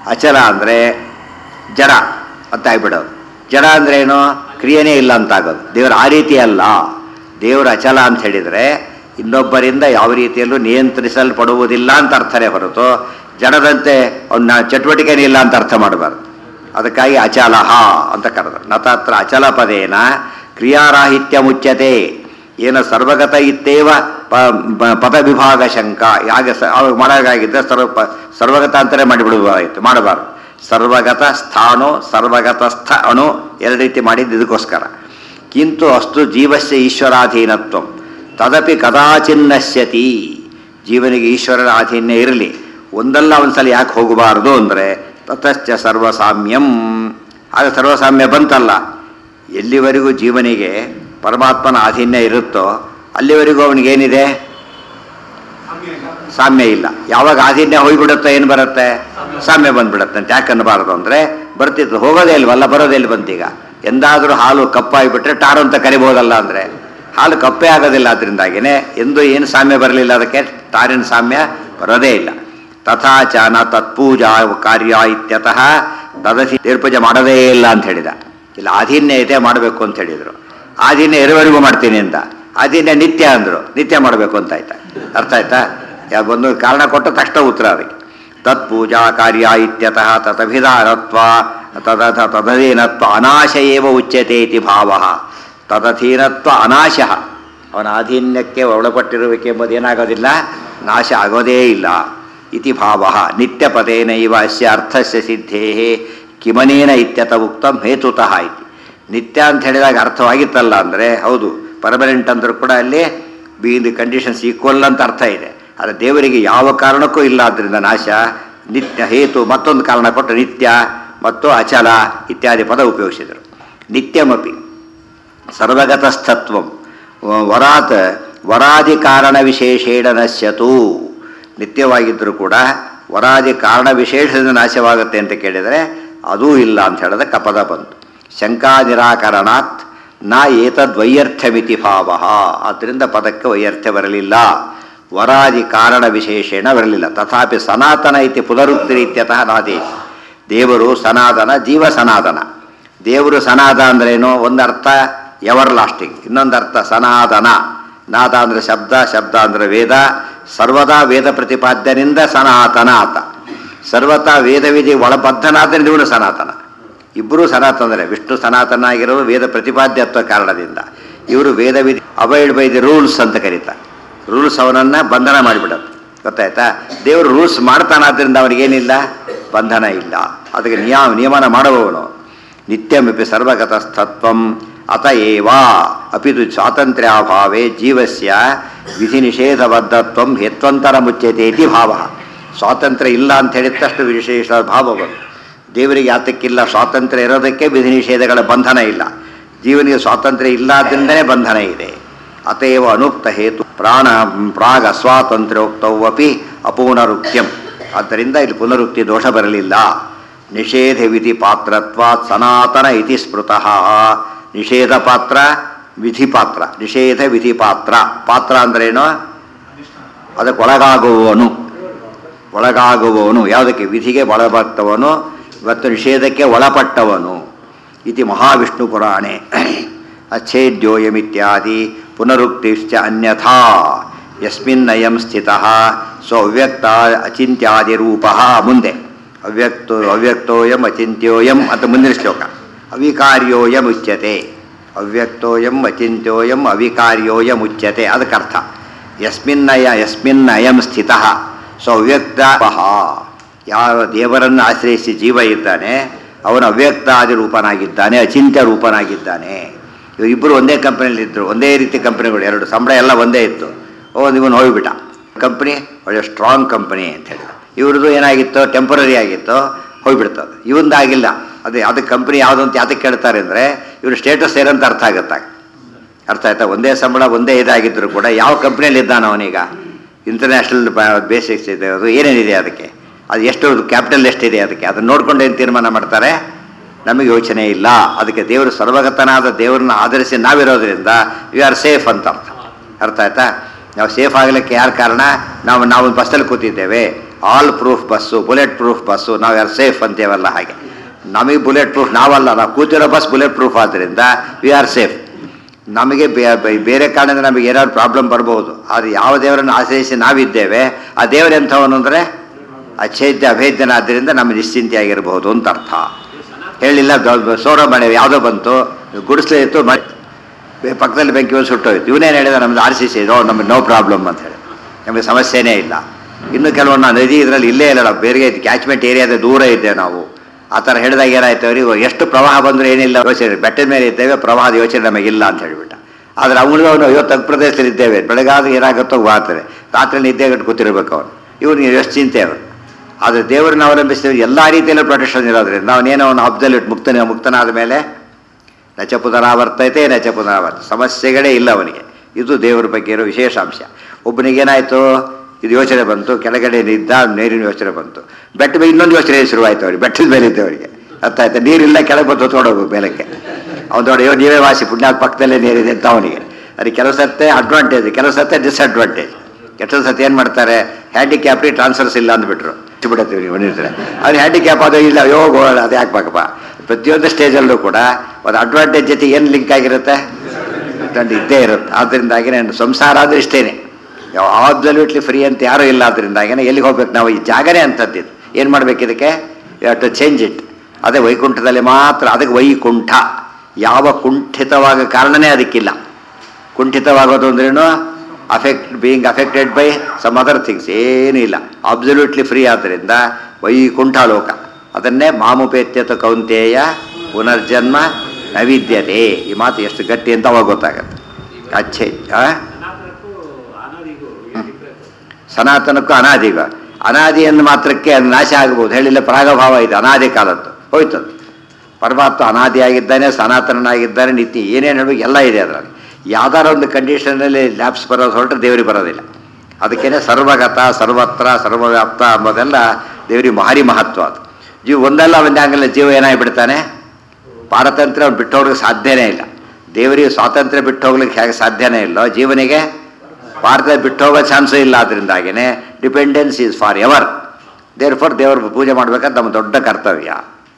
ಅಚಲ ಅಂದರೆ ಜಡ ಅಂತ ಆಗ್ಬಿಡೋದು ಜಡ ಅಂದ್ರೆ ಏನು ಕ್ರಿಯೆನೇ ಇಲ್ಲ ಅಂತ ಆಗೋದು ದೇವರು ಆ ರೀತಿ ಅಲ್ಲ ದೇವರು ಅಚಲ ಅಂತ ಹೇಳಿದರೆ ಇನ್ನೊಬ್ಬರಿಂದ ಯಾವ ರೀತಿಯಲ್ಲೂ ನಿಯಂತ್ರಿಸಲ್ಪಡುವುದಿಲ್ಲ ಅಂತ ಅರ್ಥನೇ ಹೊರತು ಜಡದಂತೆ ಅವನ್ನ ಚಟುವಟಿಕೆನೇ ಇಲ್ಲ ಅಂತ ಅರ್ಥ ಮಾಡಬಾರ್ದು ಅದಕ್ಕಾಗಿ ಅಚಲಹ ಅಂತ ಕರೆದರು ನತತ್ರ ಅಚಲ ಪದೇನ ಕ್ರಿಯಾರಾಹಿತ್ಯ ಮುಚ್ಚತೆ ಏನ ಸರ್ವಗತ ಇತ್ತೇವ ಪ- ಪ- ಪದ ವಿಭಾಗ ಶಂಕ ಯಾಗ ಸ ಅವಾಗ ಮಾಡೋಕ್ಕಾಗಿದ್ದರೆ ಸರ್ವ ಪ- ಸರ್ವಗತ ಅಂತಲೇ ಮಾಡಿಬಿಡುವುದಾಗಿತ್ತು ಮಾಡಬಾರ್ದು ಸರ್ವಗತ ಸ್ಥಾಣು ಸರ್ವಗತ ಸ್ಥ ಅಣು ಎರಡು ರೀತಿ ಮಾಡಿದ್ದು ಇದಕ್ಕೋಸ್ಕರ ಕಿಂತು ಅಸ್ತು ಜೀವಸ್ಯ ಈಶ್ವರಾಧೀನತ್ವ ತದಪಿ ಕದಾಚಿನ್ನಶ್ಯತಿ ಜೀವನಿಗೆ ಈಶ್ವರನ ಅಧೀನ್ಯ ಇರಲಿ ಒಂದಲ್ಲ ಒಂದ್ಸಲ ಯಾಕೆ ಹೋಗಬಾರದು ಅಂದರೆ ತತಶ್ಚ ಸರ್ವಸಾಮ್ಯಂ ಆಗ ಸರ್ವಸಾಮ್ಯ ಬಂತಲ್ಲ ಎಲ್ಲಿವರೆಗೂ ಜೀವನಿಗೆ ಪರಮಾತ್ಮನ ಅಧೀನ್ಯ ಇರುತ್ತೋ ಅಲ್ಲಿವರೆಗೂ ಅವನಿಗೇನಿದೆ ಸಾಮ್ಯ ಇಲ್ಲ ಯಾವಾಗ ಆಧೀನ್ಯ ಹೋಗ್ಬಿಡುತ್ತೋ ಏನು ಬರುತ್ತೆ ಸಾಮ್ಯ ಬಂದ್ಬಿಡುತ್ತೆ ಅಂತ ಯಾಕೆ ಅನ್ನಬಾರದು ಅಂದರೆ ಬರ್ತಿತ್ತು ಹೋಗೋದೇ ಇಲ್ವಲ್ಲ ಬರೋದೇ ಇಲ್ಲಿ ಬಂತೀಗ ಎಂದಾದರೂ ಹಾಲು ಕಪ್ಪಾಗಿಬಿಟ್ರೆ ಟಾರು ಅಂತ ಕರಿಬೋದಲ್ಲ ಅಂದರೆ ಹಾಲು ಕಪ್ಪೇ ಆಗೋದಿಲ್ಲ ಅದರಿಂದಾಗಿನೇ ಎಂದು ಏನು ಸಾಮ್ಯ ಬರಲಿಲ್ಲ ಅದಕ್ಕೆ ಟಾರಿನ ಸಾಮ್ಯ ಬರೋದೇ ಇಲ್ಲ ತಥಾಚ ನ ತತ್ಪೂಜಾ ಕಾರ್ಯ ಇತ್ಯತಃ ತದಸಿ ತೀರ್ಪೂಜೆ ಮಾಡೋದೇ ಇಲ್ಲ ಅಂತ ಹೇಳಿದ ಇಲ್ಲ ಆಧೀನ್ಯ ಇದೆ ಮಾಡಬೇಕು ಅಂತ ಹೇಳಿದರು ಆಧೀನ್ಯ ಇರುವವರೆಗೂ ಮಾಡ್ತೀನಿ ಅಂತ ಆಧೀನ್ಯ ನಿತ್ಯ ಅಂದರು ನಿತ್ಯ ಮಾಡಬೇಕು ಅಂತ ಆಯ್ತಾ ಅರ್ಥ ಆಯ್ತಾ ಯಾ- ಒಂದು ಕಾರಣ ಕೊಟ್ಟ ತಕ್ಷಣ ಉತ್ತರ ಅದಕ್ಕೆ ತತ್ಪೂಜಾ ಕಾರ್ಯ ಇತ್ಯತಃ ತದಭಿಧಾನತ್ವ ತದಥ ತದಧೀನತ್ವ ಅನಾಶ ಏವ ಉಚ್ಯತೆ ಇತಿ ಭಾವ ತದಧೀನತ್ವ ಅನಾಶ ಅವನ ಅಧೀನ್ಯಕ್ಕೆ ಒಳಪಟ್ಟಿರುವಿಕೆ ಎಂಬುದು ಏನಾಗೋದಿಲ್ಲ ನಾಶ ಆಗೋದೇ ಇಲ್ಲ ಇತಿ ಭಾವ ನಿತ್ಯಪದೇನೈವ ಅಸ್ಯ ಅರ್ಥಸ್ಯ ಸಿದ್ಧೇ ಕಿಮನೇನ ಇತ್ಯತ ಉಕ್ತಂ ಹೇತುತಃ ಇತಿ ನಿತ್ಯ ಅಂತ ಹೇಳಿದಾಗ ಅರ್ಥವಾಗಿತ್ತಲ್ಲ ಅಂದರೆ ಹೌದು ಪರ್ಮನೆಂಟ್ ಅಂದರೂ ಕೂಡ ಅಲ್ಲಿ ಬಿ ದಿ ಕಂಡೀಷನ್ಸ್ ಈಕ್ವಲ್ ಅಂತ ಅರ್ಥ ಇದೆ ಆದರೆ ದೇವರಿಗೆ ಯಾವ ಕಾರಣಕ್ಕೂ ಇಲ್ಲ ಆದ್ದರಿಂದ ನಾಶ ನಿತ್ಯ ಹೇತು ಮತ್ತೊಂದು ಕಾರಣ ಕೊಟ್ಟು ನಿತ್ಯ ಮತ್ತು ಅಚಲ ಇತ್ಯಾದಿ ಪದ ಉಪಯೋಗಿಸಿದರು ನಿತ್ಯಮಪಿ ಸರ್ವಗತಸ್ಥತ್ವಂ ವರಾತ್ ವರಾದಿ ಕಾರಣ ವಿಶೇಷೇಣ ನಶ್ಯತು ನಿತ್ಯವಾಗಿದ್ದರೂ ಕೂಡ ವರಾದಿ ಕಾರಣ ವಿಶೇಷದಿಂದ ನಾಶವಾಗುತ್ತೆ ಅಂತ ಕೇಳಿದರೆ ಅದೂ ಇಲ್ಲ ಅಂತ ಹೇಳಿದ್ರೆ ಕಪದ ಬಂತು ಶಂಕಾ ನಿರಾಕರಣಾತ್ ನ ಏತದ್ವೈಯರ್ಥಮಿತಿ ಭಾವ ಆದ್ದರಿಂದ ಪದಕ್ಕೆ ವೈಯರ್ಥ್ಯ ಬರಲಿಲ್ಲ ವರಾದಿ ಕಾರಣ ವಿಶೇಷೇಣ ಬರಲಿಲ್ಲ ತಥಾಪಿ ಸನಾತನ ಇತಿ ಪುನರುಕ್ತಿ ರೀತ್ಯತಃ ನಾದಿ ದೇವರು ಸನಾತನ ಜೀವ ಸನಾತನ ದೇವರು ಸನಾದ ಅಂದ್ರೇನು ಒಂದು ಅರ್ಥ ಎವರ್ ಲಾಸ್ಟಿಂಗ್ ಇನ್ನೊಂದು ಅರ್ಥ ಸನಾತನ ನಾದ ಅಂದರೆ ಶಬ್ದ ಶಬ್ದ ಅಂದರೆ ವೇದ ಸರ್ವದಾ ವೇದ ಪ್ರತಿಪಾದ್ಯನಿಂದ ಸನಾತನ ಆತ ಸರ್ವತಾ ವೇದವಿಧಿ ಒಳಬದ್ಧನಾದ್ದರಿಂದ ಇವನು ಸನಾತನ ಇಬ್ಬರೂ ಸನಾತನರೇ ವಿಷ್ಣು ಸನಾತನ ಆಗಿರೋದು ವೇದ ಪ್ರತಿಪಾದ್ಯತ್ವ ಕಾರಣದಿಂದ ಇವರು ವೇದವಿಧಿ ಅವಾಯ್ಡ್ ಬೈ ದಿ ರೂಲ್ಸ್ ಅಂತ ಕರೀತಾರೆ ರೂಲ್ಸ್ ಅವನನ್ನು ಬಂಧನ ಮಾಡಿಬಿಡೋದು ಗೊತ್ತಾಯ್ತಾ ದೇವರು ರೂಲ್ಸ್ ಮಾಡ್ತಾನಾದ್ರಿಂದ ಅವನಿಗೇನಿಲ್ಲ ಬಂಧನ ಇಲ್ಲ ಅದಕ್ಕೆ ನಿಯಮ ನಿಯಮನ ಮಾಡುವವನು ನಿತ್ಯಮಿಪಿ ಸರ್ವಗತಸ್ಥತ್ವಂ ಅತ ಏವ ಅಪಿತು ಸ್ವಾತಂತ್ರ್ಯಾಭಾವೇ ಜೀವಸ್ಯ ವಿಧಿ ನಿಷೇಧಬದ್ಧತ್ವ ಹೇತ್ವಂತರ ಮುಚ್ಯತೆ ಇತಿ ಭಾವ ಸ್ವಾತಂತ್ರ್ಯ ಇಲ್ಲ ಅಂತ ಹೇಳಿದ ತಕ್ಷಣ ವಿಶೇಷ ಭಾವ ಬಂತು ದೇವರಿಗೆ ಯಾತಕ್ಕಿಲ್ಲ ಸ್ವಾತಂತ್ರ್ಯ ಇರೋದಕ್ಕೆ ವಿಧಿ ನಿಷೇಧಗಳ ಬಂಧನ ಇಲ್ಲ ಜೀವನಿಗೆ ಸ್ವಾತಂತ್ರ್ಯ ಇಲ್ಲದಿಂದಲೇ ಬಂಧನ ಇದೆ ಅತೇವ ಅನುಕ್ತ ಹೇತು ಪ್ರಾಣ ಪ್ರಾಗ ಸ್ವಾತಂತ್ರ್ಯೋಕ್ತವಪಿ ಅಪುನರುಕ್ತ್ಯಂ ಆದ್ದರಿಂದ ಇಲ್ಲಿ ಪುನರುಕ್ತಿ ದೋಷ ಬರಲಿಲ್ಲ ನಿಷೇಧ ವಿಧಿ ಪಾತ್ರತ್ವಾತ್ ಸನಾತನ ಇತಿ ಸ್ಮೃತಃ ನಿಷೇಧ ಪಾತ್ರ ವಿಧಿ ಪಾತ್ರ ನಿಷೇಧ ವಿಧಿ ಪಾತ್ರ ಪಾತ್ರ ಅಂದ್ರೇನು ಅದಕ್ಕೆ ಒಳಗಾಗುವವನು ಒಳಗಾಗುವವನು ಯಾವುದಕ್ಕೆ ವಿಧಿಗೆ ಒಳಪಟ್ಟವನು ಮತ್ತು ನಿಷೇಧಕ್ಕೆ ಒಳಪಟ್ಟವನು ಇತಿ ಮಹಾವಿಷ್ಣು ಪುರಾಣೆ ಅಚ್ಛೇದ್ಯೋಯಮಿತ್ಯಾದಿ ಪುನರುಕ್ತಿಶ್ಚ ಅನ್ಯಥಾ ಯಸ್ಮಿನ್ನಯಂ ಸ್ಥಿತಃ ಸೊ ಅವ್ಯಕ್ತ ಅಚಿಂತ್ಯಾದಿ ರೂಪ ಮುಂದೆ ಅವ್ಯಕ್ತೋ ಅವ್ಯಕ್ತೋಯಂ ಅಚಿಂತ್ಯೋಯಂ ಅಂತ ಮುಂದಿನ ಶ್ಲೋಕ ಅವಿಕಾರ್ಯೋಯಂ ಉಚ್ಯತೆ ಅವ್ಯಕ್ತೋಯಂ ಅಚಿಂತ್ಯೋಯಂ ಅವಿಕಾರ್ಯೋಯಂ ಉಚ್ಯತೆ ಅದಕ್ಕೆ ಅರ್ಥ ಯಸ್ಮಿನ್ನಯ ಯಸ್ಮಿನ್ನಯಂ ಸ್ಥಿತಃ ಸೊ ಅವ್ಯಕ್ತ ಯಾವ ದೇವರನ್ನು ಆಶ್ರಯಿಸಿ ಜೀವ ಇದ್ದಾನೆ ಅವನು ಅವ್ಯಕ್ತಾದಿ ರೂಪನಾಗಿದ್ದಾನೆ ಅಚಿಂತ್ಯ ರೂಪನಾಗಿದ್ದಾನೆ ಇವರಿಬ್ಬರು ಒಂದೇ ಕಂಪನಿಯಲ್ಲಿ ಇದ್ದರು ಒಂದೇ ರೀತಿ ಕಂಪನಿಗಳು ಎರಡು ಸಂಬಳ ಎಲ್ಲ ಒಂದೇ ಇತ್ತು ಓ ಇವನು ಹೋಗಿಬಿಟ್ಟ ಕಂಪ್ನಿ ಒಳ್ಳೆ ಸ್ಟ್ರಾಂಗ್ ಕಂಪನಿ ಅಂತ ಹೇಳಿ ಇವ್ರದ್ದು ಏನಾಗಿತ್ತು ಟೆಂಪರರಿ ಆಗಿತ್ತು ಹೋಗ್ಬಿಡ್ತದೆ ಇವಂದಾಗಿಲ್ಲ ಅದೇ ಅದಕ್ಕೆ ಕಂಪ್ನಿ ಯಾವುದು ಅಂತ ಯಾತಕ್ಕೆ ಕೇಳ್ತಾರೆ ಅಂದರೆ ಇವ್ರ ಸ್ಟೇಟಸ್ ಏನಂತ ಅರ್ಥ ಆಗುತ್ತಾಗ ಅರ್ಥ ಆಯ್ತಾ ಒಂದೇ ಸಂಬಳ ಒಂದೇ ಇದಾಗಿದ್ದರೂ ಕೂಡ ಯಾವ ಕಂಪ್ನಿಯಲ್ಲಿ ಇದ್ದಾನ ಅವನೀಗ ಇಂಟರ್ನ್ಯಾಷನಲ್ ಬೇಸಿಕ್ಸ್ ಇದೆ ಅದು ಏನೇನಿದೆ ಅದಕ್ಕೆ ಅದು ಎಷ್ಟು ಕ್ಯಾಪಿಟಲ್ ಎಷ್ಟಿದೆ ಅದಕ್ಕೆ ಅದನ್ನು ನೋಡ್ಕೊಂಡು ಏನು ತೀರ್ಮಾನ ಮಾಡ್ತಾರೆ ನಮಗೆ ಯೋಚನೆ ಇಲ್ಲ ಅದಕ್ಕೆ ದೇವರು ಸರ್ವಗತನಾದ ದೇವರನ್ನ ಆಧರಿಸಿ ನಾವಿರೋದ್ರಿಂದ ವಿ ಆರ್ ಸೇಫ್ ಅಂತ ಅರ್ಥ ಅರ್ಥ ಆಯ್ತಾ ನಾವು ಸೇಫ್ ಆಗಲಿಕ್ಕೆ ಯಾರು ಕಾರಣ ನಾವು ನಾವು ಬಸ್ಸಲ್ಲಿ ಕೂತಿದ್ದೇವೆ all proof bus bullet proof bus ನಾವು ಯಾರು ಸೇಫ್ ಅಂತೇವಲ್ಲ ಹಾಗೆ ನಮಗೆ ಬುಲೆಟ್ ಪ್ರೂಫ್ ನಾವಲ್ಲ ನಾವು ಕೂತಿರೋ ಬಸ್ ಬುಲೆಟ್ ಪ್ರೂಫ್ ಆದ್ದರಿಂದ ವಿ ಆರ್ ಸೇಫ್ ನಮಗೆ ಬೇ- ಬೇ- ಬೇರೆ ಕಾರಣದಿಂದ ನಮಗೆ ಏನಾದ್ರು ಪ್ರಾಬ್ಲಮ್ ಬರ್ಬೋದು ಆದರೆ ಯಾವ ದೇವರನ್ನು ಆಶ್ರಯಿಸಿ ನಾವಿದ್ದೇವೆ ಆ ದೇವರು ಎಂಥವನು ಅಂದರೆ ಅಚ್ಛೇದ್ಯ ಅಭೇದ್ಯನ ಆದ್ದರಿಂದ ನಮ್ಮ ನಿಶ್ಚಿಂತೆಯಾಗಿರಬಹುದು ಅಂತ ಅರ್ಥ ಹೇಳಿಲ್ಲ ಸೌರ ಮಳೆ ಯಾವುದೋ ಬಂತು ಗುಡಿಸ್ಲೇ ಇತ್ತು ಮ- ಬೆ- ಪಕ್ಕದಲ್ಲಿ ಬೆಂಕಿ ಒಂದು ಸುಟ್ಟೋಯ್ತು ಇವನೇನು ಹೇಳಿದ ನಮ್ದು ಆರ್ ಸಿ ಸಿ ನೋ ನಮಗೆ ನೋ ಪ್ರಾಬ್ಲಮ್ ಅಂತ ಹೇಳಿ ನಮಗೆ ಸಮಸ್ಯೆನೇ ಇಲ್ಲ ಇನ್ನು ಕೆಲವೊಂದು ನಾವು ನದಿ ಇದರಲ್ಲಿ ಇಲ್ಲೇ ಇಲ್ಲ ನಾವು ಬೇರೆ ಕ್ಯಾಚ್ಮೆಂಟ್ ಏರಿಯಾದ ದೂರ ಇದ್ದೇವೆ ನಾವು ಆ ಥರ ಹೇಳಿದಾಗ ಏನಾಯ್ತು ಅವ್ರಿಗೆ ಎಷ್ಟು ಪ್ರವಾಹ ಬಂದರೂ ಏನಿಲ್ಲ ಯೋಚನೆ ಬೆಟ್ಟದ ಮೇಲೆ ಇದ್ದೇವೆ ಪ್ರವಾಹದ ಯೋಚನೆ ನಮಗಿಲ್ಲ ಅಂತ ಹೇಳ್ಬಿಟ್ಟ ಆದರೆ ಅವನಿಗೆ ಅವನು ಅಯ್ಯೋ ತಗ್ಗು ಪ್ರದೇಶದಲ್ಲಿ ಇದ್ದೇವೆ ಬೆಳಗಾದ್ರೆ ಏನಾಗುತ್ತೋ ಮಾಡ್ತಾರೆ ರಾತ್ರಿ ನಿದ್ದೆ ಗಟ್ಟು ಕೂತಿರ್ಬೇಕು ಅವನು ಇವನಿಗೆ ಎಷ್ಟು ಚಿಂತೆ ಅವನು ಆದರೆ ದೇವರನ್ನ ಅವಲಂಬಿಸಿದ್ರೆ ಎಲ್ಲ ರೀತಿಯಲ್ಲೂ ಪ್ರೊಟೆಕ್ಷನ್ ಇರೋದ್ರಿಂದ ನಾವೇನೋ ಅವನು ಅಬ್ಸಲ್ಯೂಟ್ ಮುಕ್ತನ ಮುಕ್ತನಾದ ಮೇಲೆ ನಚ ಪುನರಾವರ್ತೈತೆ ನಚ ಪುನರಾವರ್ತ ಸಮಸ್ಯೆಗಳೇ ಇಲ್ಲ ಅವನಿಗೆ ಇದು ದೇವರ ಬಗ್ಗೆ ಇರೋ ವಿಶೇಷ ಅಂಶ ಒಬ್ಬನಿಗೇನಾಯಿತು ಇದು ಯೋಚನೆ ಬಂತು ಕೆಳಗಡೆ ನಿದ್ದ ನೀರಿನ ಯೋಚನೆ ಬಂತು ಬೆಟ್ಟ ಮೇಲೆ ಇನ್ನೊಂದು ಯೋಚನೆ ಶುರುವಾಯ್ತು ಅವ್ರಿಗೆ ಬೆಟ್ಟದ ಮೇಲೆ ಇದ್ದವರಿಗೆ ಅರ್ಥ ಆಯ್ತಾ ನೀರಿಲ್ಲ ಕೆಳಗೆ ಬಂದು ಹೊತ್ಕೊಂಡೋಗ್ಬೇಕು ಮೇಲಕ್ಕೆ ಅವ್ನು ನೋಡಿ ಅಯ್ಯೋ ನೀವೇ ವಾಸಿ ಪುಣ್ಯಾದ ಪಕ್ಕದಲ್ಲೇ ನೀರಿದೆ ಅಂತ ಅವನಿಗೆ ಅದಕ್ಕೆ ಕೆಲವು ಸತ್ತೆ ಅಡ್ವಾಂಟೇಜ್ ಕೆಲವು ಸತ್ತೆ ಡಿಸ್ಅಡ್ವಾಂಟೇಜ್ ಎಷ್ಟೊಂದು ಸತಿ ಏನು ಮಾಡ್ತಾರೆ ಹ್ಯಾಂಡಿಕ್ಯಾಪ್ರಿ ಟ್ರಾನ್ಸ್ಫರ್ಸ್ ಇಲ್ಲ ಅಂದ್ಬಿಟ್ರು ಬಿಡತ್ತೀವಿ ನೀವು ಬಂದಿರ್ತಾರೆ ಅವ್ರು ಹ್ಯಾಂಡಿಕ್ಯಾಪ್ ಅದು ಇಲ್ಲ ಅಯ್ಯೋ ಗೋಳ ಅದು ಯಾಕೆ ಬೇಕಪ್ಪ ಪ್ರತಿಯೊಂದು ಸ್ಟೇಜಲ್ಲೂ ಕೂಡ ಒಂದು ಅಡ್ವಾಂಟೇಜ್ ಜೊತೆ ಏನು ಲಿಂಕ್ ಆಗಿರುತ್ತೆ ಅಡ್ವಾಂಟೇಜ್ ಇದ್ದೇ ಇರುತ್ತೆ ಆದ್ದರಿಂದಾಗಿ ನಾನು ಸಂಸಾರ ಆದರೆ ಇಷ್ಟೇನೆ ಆಬ್ಸಲ್ಯೂಟ್ಲಿ ಫ್ರೀ ಅಂತ ಯಾರೂ ಇಲ್ಲ ಆದ್ದರಿಂದಾಗಿನೇ ಎಲ್ಲಿಗೆ ಹೋಗ್ಬೇಕು ನಾವು ಈ ಜಾಗನೇ ಅಂತದ್ದಿದ್ದು ಏನು ಮಾಡ್ಬೇಕು ಇದಕ್ಕೆ ಟು ಚೇಂಜ್ ಇಟ್ ಅದೇ ವೈಕುಂಠದಲ್ಲಿ ಮಾತ್ರ ಅದಕ್ಕೆ ವೈಕುಂಠ ಯಾವ ಕುಂಠಿತವಾಗ ಕಾರಣನೇ ಅದಕ್ಕಿಲ್ಲ ಕುಂಠಿತವಾಗೋದು ಅಂದ್ರೇನು affect being affected by some other things ಏನೂ ಇಲ್ಲ ಅಬ್ಸಲ್ಯೂಟ್ಲಿ ಫ್ರೀ ಆದ್ದರಿಂದ ವೈಕುಂಠ ಲೋಕ ಅದನ್ನೇ ಮಾಮುಪೇತ್ಯತ ಕೌಂತೇಯ ಪುನರ್ಜನ್ಮ ನೈವಿದ್ಯತೆ ಈ ಮಾತು ಎಷ್ಟು ಗಟ್ಟಿ ಅಂತ ಅವಾಗ ಗೊತ್ತಾಗತ್ತೆ ಅಚ್ಚೆ ಆ? ಸನಾತನಕ್ಕೂ ಅನಾದಿಗೂ ಏನು difference? ಸನಾತನಕ್ಕೂ ಅನಾದಿಗ ಅನಾದಿ ಎಂದು ಮಾತ್ರಕ್ಕೆ ಅದು ನಾಶ ಆಗಬಹುದು ಹೇಳಿಲ್ಲ ಪ್ರಾಗಭಾವ ಇದೆ ಅನಾದಿ ಕಾಲದ್ದು ಹೋಯ್ತದು ಪರಮಾತ್ಮ ಅನಾದಿಯಾಗಿದ್ದಾನೆ ಸನಾತನನಾಗಿದ್ದಾನೆ ನಿತ್ಯ ಏನೇನು ಹೇಳಬೇಕು ಎಲ್ಲ ಇದೆ ಅದರಲ್ಲಿ ಯಾವ್ದಾರ ಒಂದು ಕಂಡೀಷನಲ್ಲಿ ಲ್ಯಾಬ್ಸ್ ಬರೋದು ಹೊರಟ್ರೆ ದೇವರಿಗೆ ಬರೋದಿಲ್ಲ ಅದಕ್ಕೇನೆ ಸರ್ವಗತ ಸರ್ವತ್ರ ಸರ್ವವ್ಯಾಪ್ತ ಅಂಬೋದೆಲ್ಲ ದೇವರಿಗೆ ಭಾರಿ ಮಹತ್ವ ಅದು ಜೀವ ಒಂದಲ್ಲ ಒಂದಾಗಲ್ಲ ಜೀವ ಏನಾಗಿಬಿಡ್ತಾನೆ ಪಾರತಂತ್ರ್ಯ ಅವ್ನು ಬಿಟ್ಟೋಗ್ಲಿಕ್ಕೆ ಸಾಧ್ಯನೇ ಇಲ್ಲ ದೇವರಿಗೆ ಸ್ವಾತಂತ್ರ್ಯ ಬಿಟ್ಟು ಹೋಗ್ಲಿಕ್ಕೆ ಹೇಗೆ ಸಾಧ್ಯನೇ ಇಲ್ಲ ಜೀವನಿಗೆ ಭಾರತ ಬಿಟ್ಟು ಹೋಗೋ ಚಾನ್ಸೇ ಇಲ್ಲ ಅದರಿಂದಾಗಿನೇ ಡಿಪೆಂಡೆನ್ಸ್ ಈಸ್ ಫಾರ್ ಎವರ್ ದೇವ್ರ ಫಾರ್ ದೇವ್ರ ಪೂಜೆ ಮಾಡ್ಬೇಕಂತ ನಮ್ಮ ದೊಡ್ಡ ಕರ್ತವ್ಯ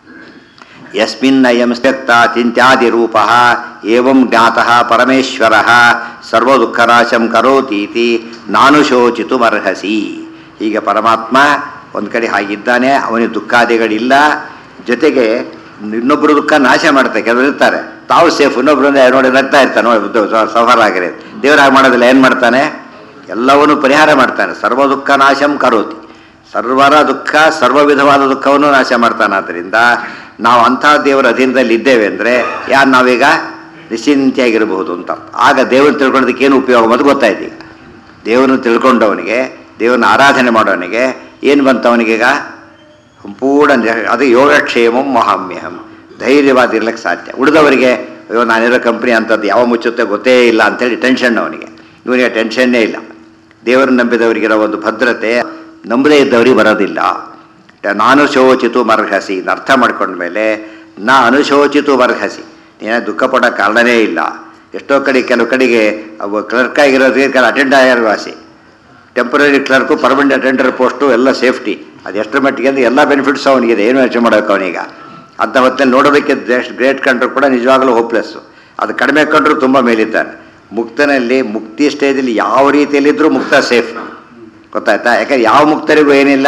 ಯಸ್ಮಿನ್ ಅಯಂ ಸ್ತ್ಯಕ್ತ ಚಿಂತ್ಯಾದಿ ರೂಪ ಏವಂ ಜ್ಞಾತಃ ಪರಮೇಶ್ವರ ಸರ್ವದುಃಖನಾಶಂ ಕರೋತೀತಿ ನಾನು ಶೋಚಿತುಮರ್ಹಸಿ ಹೀಗೆ ಪರಮಾತ್ಮ ಒಂದು ಕಡೆ ಹಾಗಿದ್ದಾನೆ ಅವನಿಗೆ ದುಃಖಾದಿಗಳಿಲ್ಲ ಜೊತೆಗೆ ಇನ್ನೊಬ್ಬರು ದುಃಖ ನಾಶ ಮಾಡ್ತಾರೆ ಕೆಲವರು ಇರ್ತಾರೆ ತಾವು ಸೇಫ್ ಇನ್ನೊಬ್ರು ನೋಡಿ ನಗ್ತಾ ಇರ್ತಾನೆ ನೋಡಿ ಸಫರ್ ಆಗಿರಿ ದೇವ್ರು ಹಾಗೆ ಮಾಡೋದಿಲ್ಲ ಏನು ಮಾಡ್ತಾನೆ ಎಲ್ಲವನ್ನೂ ಪರಿಹಾರ ಮಾಡ್ತಾನೆ ಸರ್ವ ದುಃಖ ನಾಶಂ ಕರೋತಿ ಸರ್ವರ ದುಃಖ ಸರ್ವ ವಿಧವಾದ ದುಃಖವನ್ನು ನಾಶ ಮಾಡ್ತಾನೆ ಆದ್ದರಿಂದ ನಾವು ಅಂಥ ದೇವರ ಅಧೀನದಲ್ಲಿ ಇದ್ದೇವೆ ಅಂದರೆ ಯಾರು ನಾವೀಗ ನಿಶ್ಚಿಂತೆಯಾಗಿರಬಹುದು ಅಂತ ಆಗ ದೇವ್ರನ್ನ ತಿಳ್ಕೊಳ್ಳೋದಕ್ಕೆ ಏನು ಉಪಯೋಗ ಅನ್ನೋದು ಗೊತ್ತಾಯ್ತು ಈಗ ದೇವರನ್ನು ತಿಳ್ಕೊಂಡವನಿಗೆ ದೇವರನ್ನ ಆರಾಧನೆ ಮಾಡೋವನಿಗೆ ಏನು ಬಂತು ಅವನಿಗೀಗ ಸಂಪೂರ್ಣ ನಿ- ಅದು ಯೋಗಕ್ಷೇಮಂ ಮಹಾಮ್ಯಹಂ ಧೈರ್ಯವಾದ ಇರ್ಲಿಕ್ಕೆ ಸಾಧ್ಯ ಉಳಿದವರಿಗೆ ಅಯ್ಯೋ ನಾನಿರೋ ಕಂಪ್ನಿ ಅಂಥದ್ದು ಯಾವ ಮುಚ್ಚುತ್ತೆ ಗೊತ್ತೇ ಇಲ್ಲ ಅಂತೇಳಿ ಟೆನ್ಷನ್ ಅವನಿಗೆ ಇವನಿಗೆ ಟೆನ್ಷನ್ನೇ ಇಲ್ಲ ದೇವರನ್ನು ನಂಬಿದವರಿಗಿರೋ ಒಂದು ಭದ್ರತೆ ನಂಬದೇ ಇದ್ದವರಿಗೆ ಬರೋದಿಲ್ಲ ಟ- ನಾನು ಶೋಚಿತು ಮರ್ಹಸಿ ಇದನ್ನ ಅರ್ಥ ಮಾಡ್ಕೊಂಡ ಮೇಲೆ ನಾ ಅನುಶೋಚಿತು ಮರ್ಹಸಿ ನೀನು ದುಃಖ ಪಡೋ ಕಾರಣನೇ ಇಲ್ಲ ಎಷ್ಟೋ ಕಡೆ ಕೆಲವು ಕಡೆಗೆ ಕ್ಲರ್ಕ್ ಆಗಿರೋದಕ್ಕೆ ಕೆಲ ಅಟೆಂಡ್ ಆಗಿರೋ ವಾಸಿ temporary clerk permanent attender post ಎಲ್ಲ ಸೇಫ್ಟಿ ಅದು ಎಷ್ಟರ ಮಟ್ಟಿಗೆ ಅಂದರೆ ಎಲ್ಲ ಬೆನಿಫಿಟ್ಸ್ ಅವನಿಗಿದೆ ಏನು ಯೋಚನೆ ಮಾಡೋಕೆ ಅವನೀಗ ಅಂಥ ಹೊತ್ತಲ್ಲಿ ನೋಡೋದಕ್ಕೆ ಎಷ್ಟು ಗ್ರೇಟ್ ಕಂಡ್ರು ಕೂಡ ನಿಜವಾಗಲೂ ಹೋಪ್ಲೆಸ್ಸು ಅದು ಕಡಿಮೆ ಕಂಡ್ರು ತುಂಬ ಮೇಲಿದ್ದಾನೆ ಮುಕ್ತನಲ್ಲಿ ಮುಕ್ತಿ ಸ್ಟೇಜಲ್ಲಿ ಯಾವ ರೀತಿಯಲ್ಲಿದ್ದರೂ ಮುಕ್ತ ಸೇಫ್ ಗೊತ್ತಾಯ್ತಾ ಯಾಕಂದ್ರೆ ಯಾವ ಮುಕ್ತರಿಗೂ ಏನಿಲ್ಲ